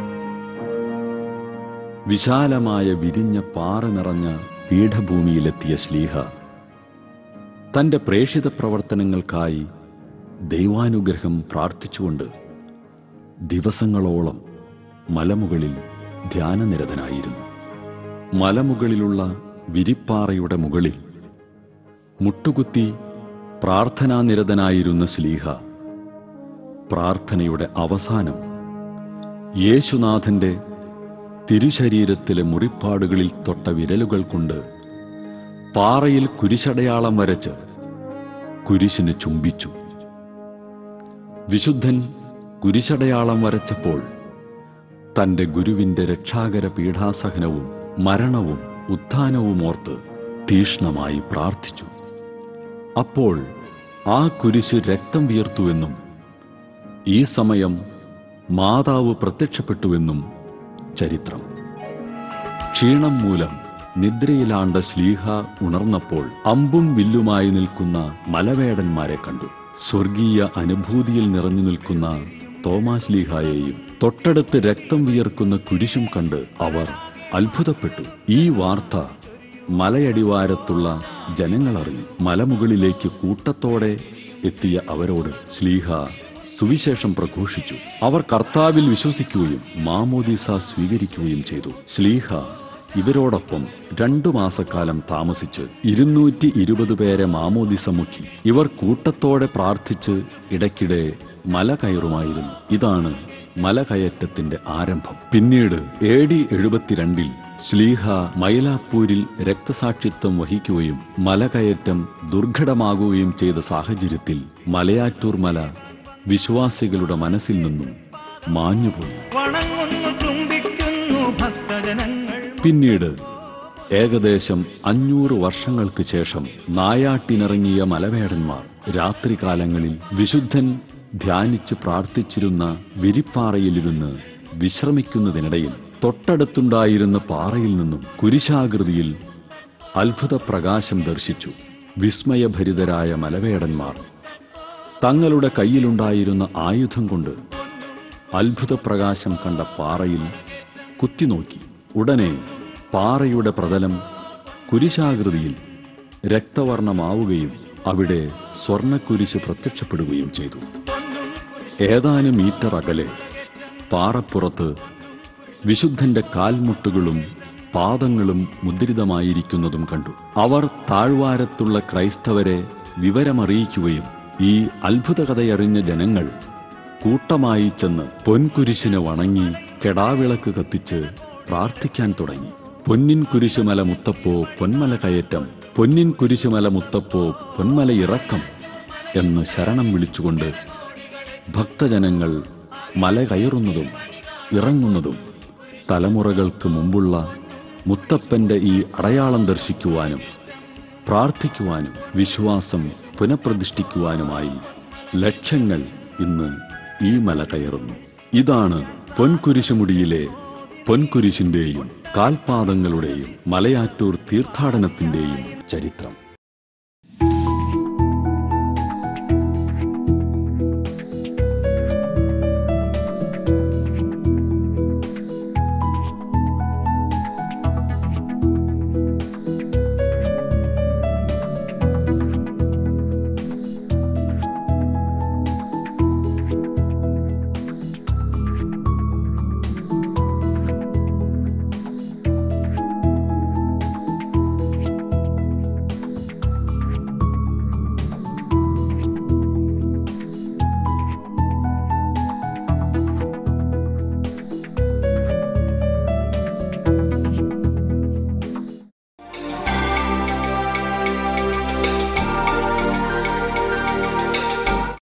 വിശാലമായ വിരിഞ്ഞ പാറ നിറഞ്ഞ പീഠഭൂമിയിലെത്തിയ ശ്ലീഹ തന്റെ പ്രേഷിത പ്രവർത്തനങ്ങൾക്കായി ദൈവാനുഗ്രഹം പ്രാർത്ഥിച്ചുകൊണ്ട് ദിവസങ്ങളോളം മലമുകളിൽ ധ്യാനനിരതനായിരുന്നു മലമുകളിലുള്ള വിരിപ്പാറയുടെ മുകളിൽ മുട്ടുകുത്തി പ്രാർത്ഥനാനിരതനായിരുന്ന ശ്ലീഹ പ്രാർത്ഥനയുടെ അവസാനം യേശുനാഥന്റെ തിരുശരീരത്തിലെ മുറിപ്പാടുകളിൽ തൊട്ട വിരലുകൾ കൊണ്ട് പാറയിൽ കുരിശടയാളം വരച്ച് കുരിശിന് ചുംബിച്ചു വിശുദ്ധൻ കുരിശടയാളം വരച്ചപ്പോൾ തന്റെ ഗുരുവിന്റെ രക്ഷാകര പീഠാസഹനവും മരണവും ഉത്ഥാനവും ഓർത്ത് തീഷ്ണമായി പ്രാർത്ഥിച്ചു അപ്പോൾ ആ കുരിശ് രക്തം വിയർത്തുവെന്നും ഈ സമയം മാതാവ് പ്രത്യക്ഷപ്പെട്ടുവെന്നും ചരിത്രം ക്ഷീണം മൂലം നിദ്രയിലാണ്ട ശ്ലീഹ ഉണർന്നപ്പോൾ അമ്പും വില്ലുമായി നിൽക്കുന്ന മലവേടന്മാരെ കണ്ടു സ്വർഗീയ അനുഭൂതിയിൽ നിറഞ്ഞു നിൽക്കുന്ന തോമാശ്ലീഹായെയും തൊട്ടടുത്ത് രക്തം വിയർക്കുന്ന കുരിശും കണ്ട് അവർ അത്ഭുതപ്പെട്ടു ഈ വാർത്ത മലയടിവാരത്തുള്ള ജനങ്ങൾ അറിഞ്ഞു മലമുകളിലേക്ക് കൂട്ടത്തോടെ എത്തിയ അവരോട് ശ്ലീഹ സുവിശേഷം പ്രഘോഷിച്ചു അവർ കർത്താവിൽ വിശ്വസിക്കുകയും മാമോദീസ സ്വീകരിക്കുകയും ചെയ്തു ശ്ലീഹ ഇവരോടൊപ്പം രണ്ടു മാസക്കാലം താമസിച്ച് ഇരുന്നൂറ്റി ഇരുപത് പേരെ മാമോദിസ മുക്കി ഇവർ കൂട്ടത്തോടെ പ്രാർത്ഥിച്ച് ഇടയ്ക്കിടെ മല കയറുമായിരുന്നു ഇതാണ് മലകയറ്റത്തിന്റെ ആരംഭം പിന്നീട് എ ഡി എഴുപത്തിരണ്ടിൽ ശ്ലീഹ മൈലാപ്പൂരിൽ രക്തസാക്ഷിത്വം വഹിക്കുകയും മലകയറ്റം ദുർഘടമാകുകയും ചെയ്ത സാഹചര്യത്തിൽ മലയാറ്റൂർ മല വിശ്വാസികളുടെ മനസ്സിൽ നിന്നും മാഞ്ഞുപോയി വണങ്ങുന്നു ചുംബിക്കുന്നു ഭക്തജനങ്ങൾ പിന്നീട് ഏകദേശം അഞ്ഞൂറ് വർഷങ്ങൾക്ക് ശേഷം നായാട്ടിനിറങ്ങിയ മലവേടന്മാർ രാത്രികാലങ്ങളിൽ വിശുദ്ധൻ ധ്യാനിച്ച് പ്രാർത്ഥിച്ചിരുന്ന വിരിപ്പാറയിലിരുന്ന് വിശ്രമിക്കുന്നതിനിടയിൽ തൊട്ടടുത്തുണ്ടായിരുന്ന പാറയിൽ നിന്നും കുരിശാകൃതിയിൽ അത്ഭുത പ്രകാശം ദർശിച്ചു വിസ്മയഭരിതരായ മലവേടന്മാർ തങ്ങളുടെ കയ്യിലുണ്ടായിരുന്ന ആയുധം കൊണ്ട് അത്ഭുത പ്രകാശം കണ്ട പാറയിൽ കുത്തിനോക്കി ഉടനെ പാറയുടെ പ്രതലം കുരിശാകൃതിയിൽ രക്തവർണമാവുകയും അവിടെ സ്വർണക്കുരിശ് പ്രത്യക്ഷപ്പെടുകയും ചെയ്തു ഏതാനും മീറ്റർ അകലെ പാറപ്പുറത്ത് വിശുദ്ധന്റെ കാൽമുട്ടുകളും പാദങ്ങളും മുദ്രിതമായിരിക്കുന്നതും കണ്ടു അവർ താഴ്വാരത്തുള്ള ക്രൈസ്തവരെ വിവരമറിയിക്കുകയും ഈ അത്ഭുത കഥയറിഞ്ഞ ജനങ്ങൾ കൂട്ടമായി ചെന്ന് പൊൻകുരിശിനെ വണങ്ങി കെടാവിളക്ക് കത്തിച്ച് പ്രാർത്ഥിക്കാൻ തുടങ്ങി പൊന്നിൻ കുരിശുമല മുത്തപ്പോ പൊന്മല കയറ്റം പൊന്നിൻ കുരിശുമല മുത്തപ്പോ പൊന്മല ഇറക്കം എന്ന് ശരണം വിളിച്ചുകൊണ്ട് ഭക്തജനങ്ങൾ മല കയറുന്നതും ഇറങ്ങുന്നതും തലമുറകൾക്ക് മുമ്പുള്ള മുത്തപ്പന്റെ ഈ അടയാളം ദർശിക്കുവാനും പ്രാർത്ഥിക്കുവാനും വിശ്വാസം പുനഃപ്രതിഷ്ഠിക്കുവാനുമായി ലക്ഷങ്ങൾ ഇന്ന് ഈ മല കയറുന്നു ഇതാണ് പൊൻകുരിശുമുടിയിലെ പൊൻകുരിശിന്റെയും കാൽപാദങ്ങളുടെയും മലയാറ്റൂർ തീർത്ഥാടനത്തിന്റെയും ചരിത്രം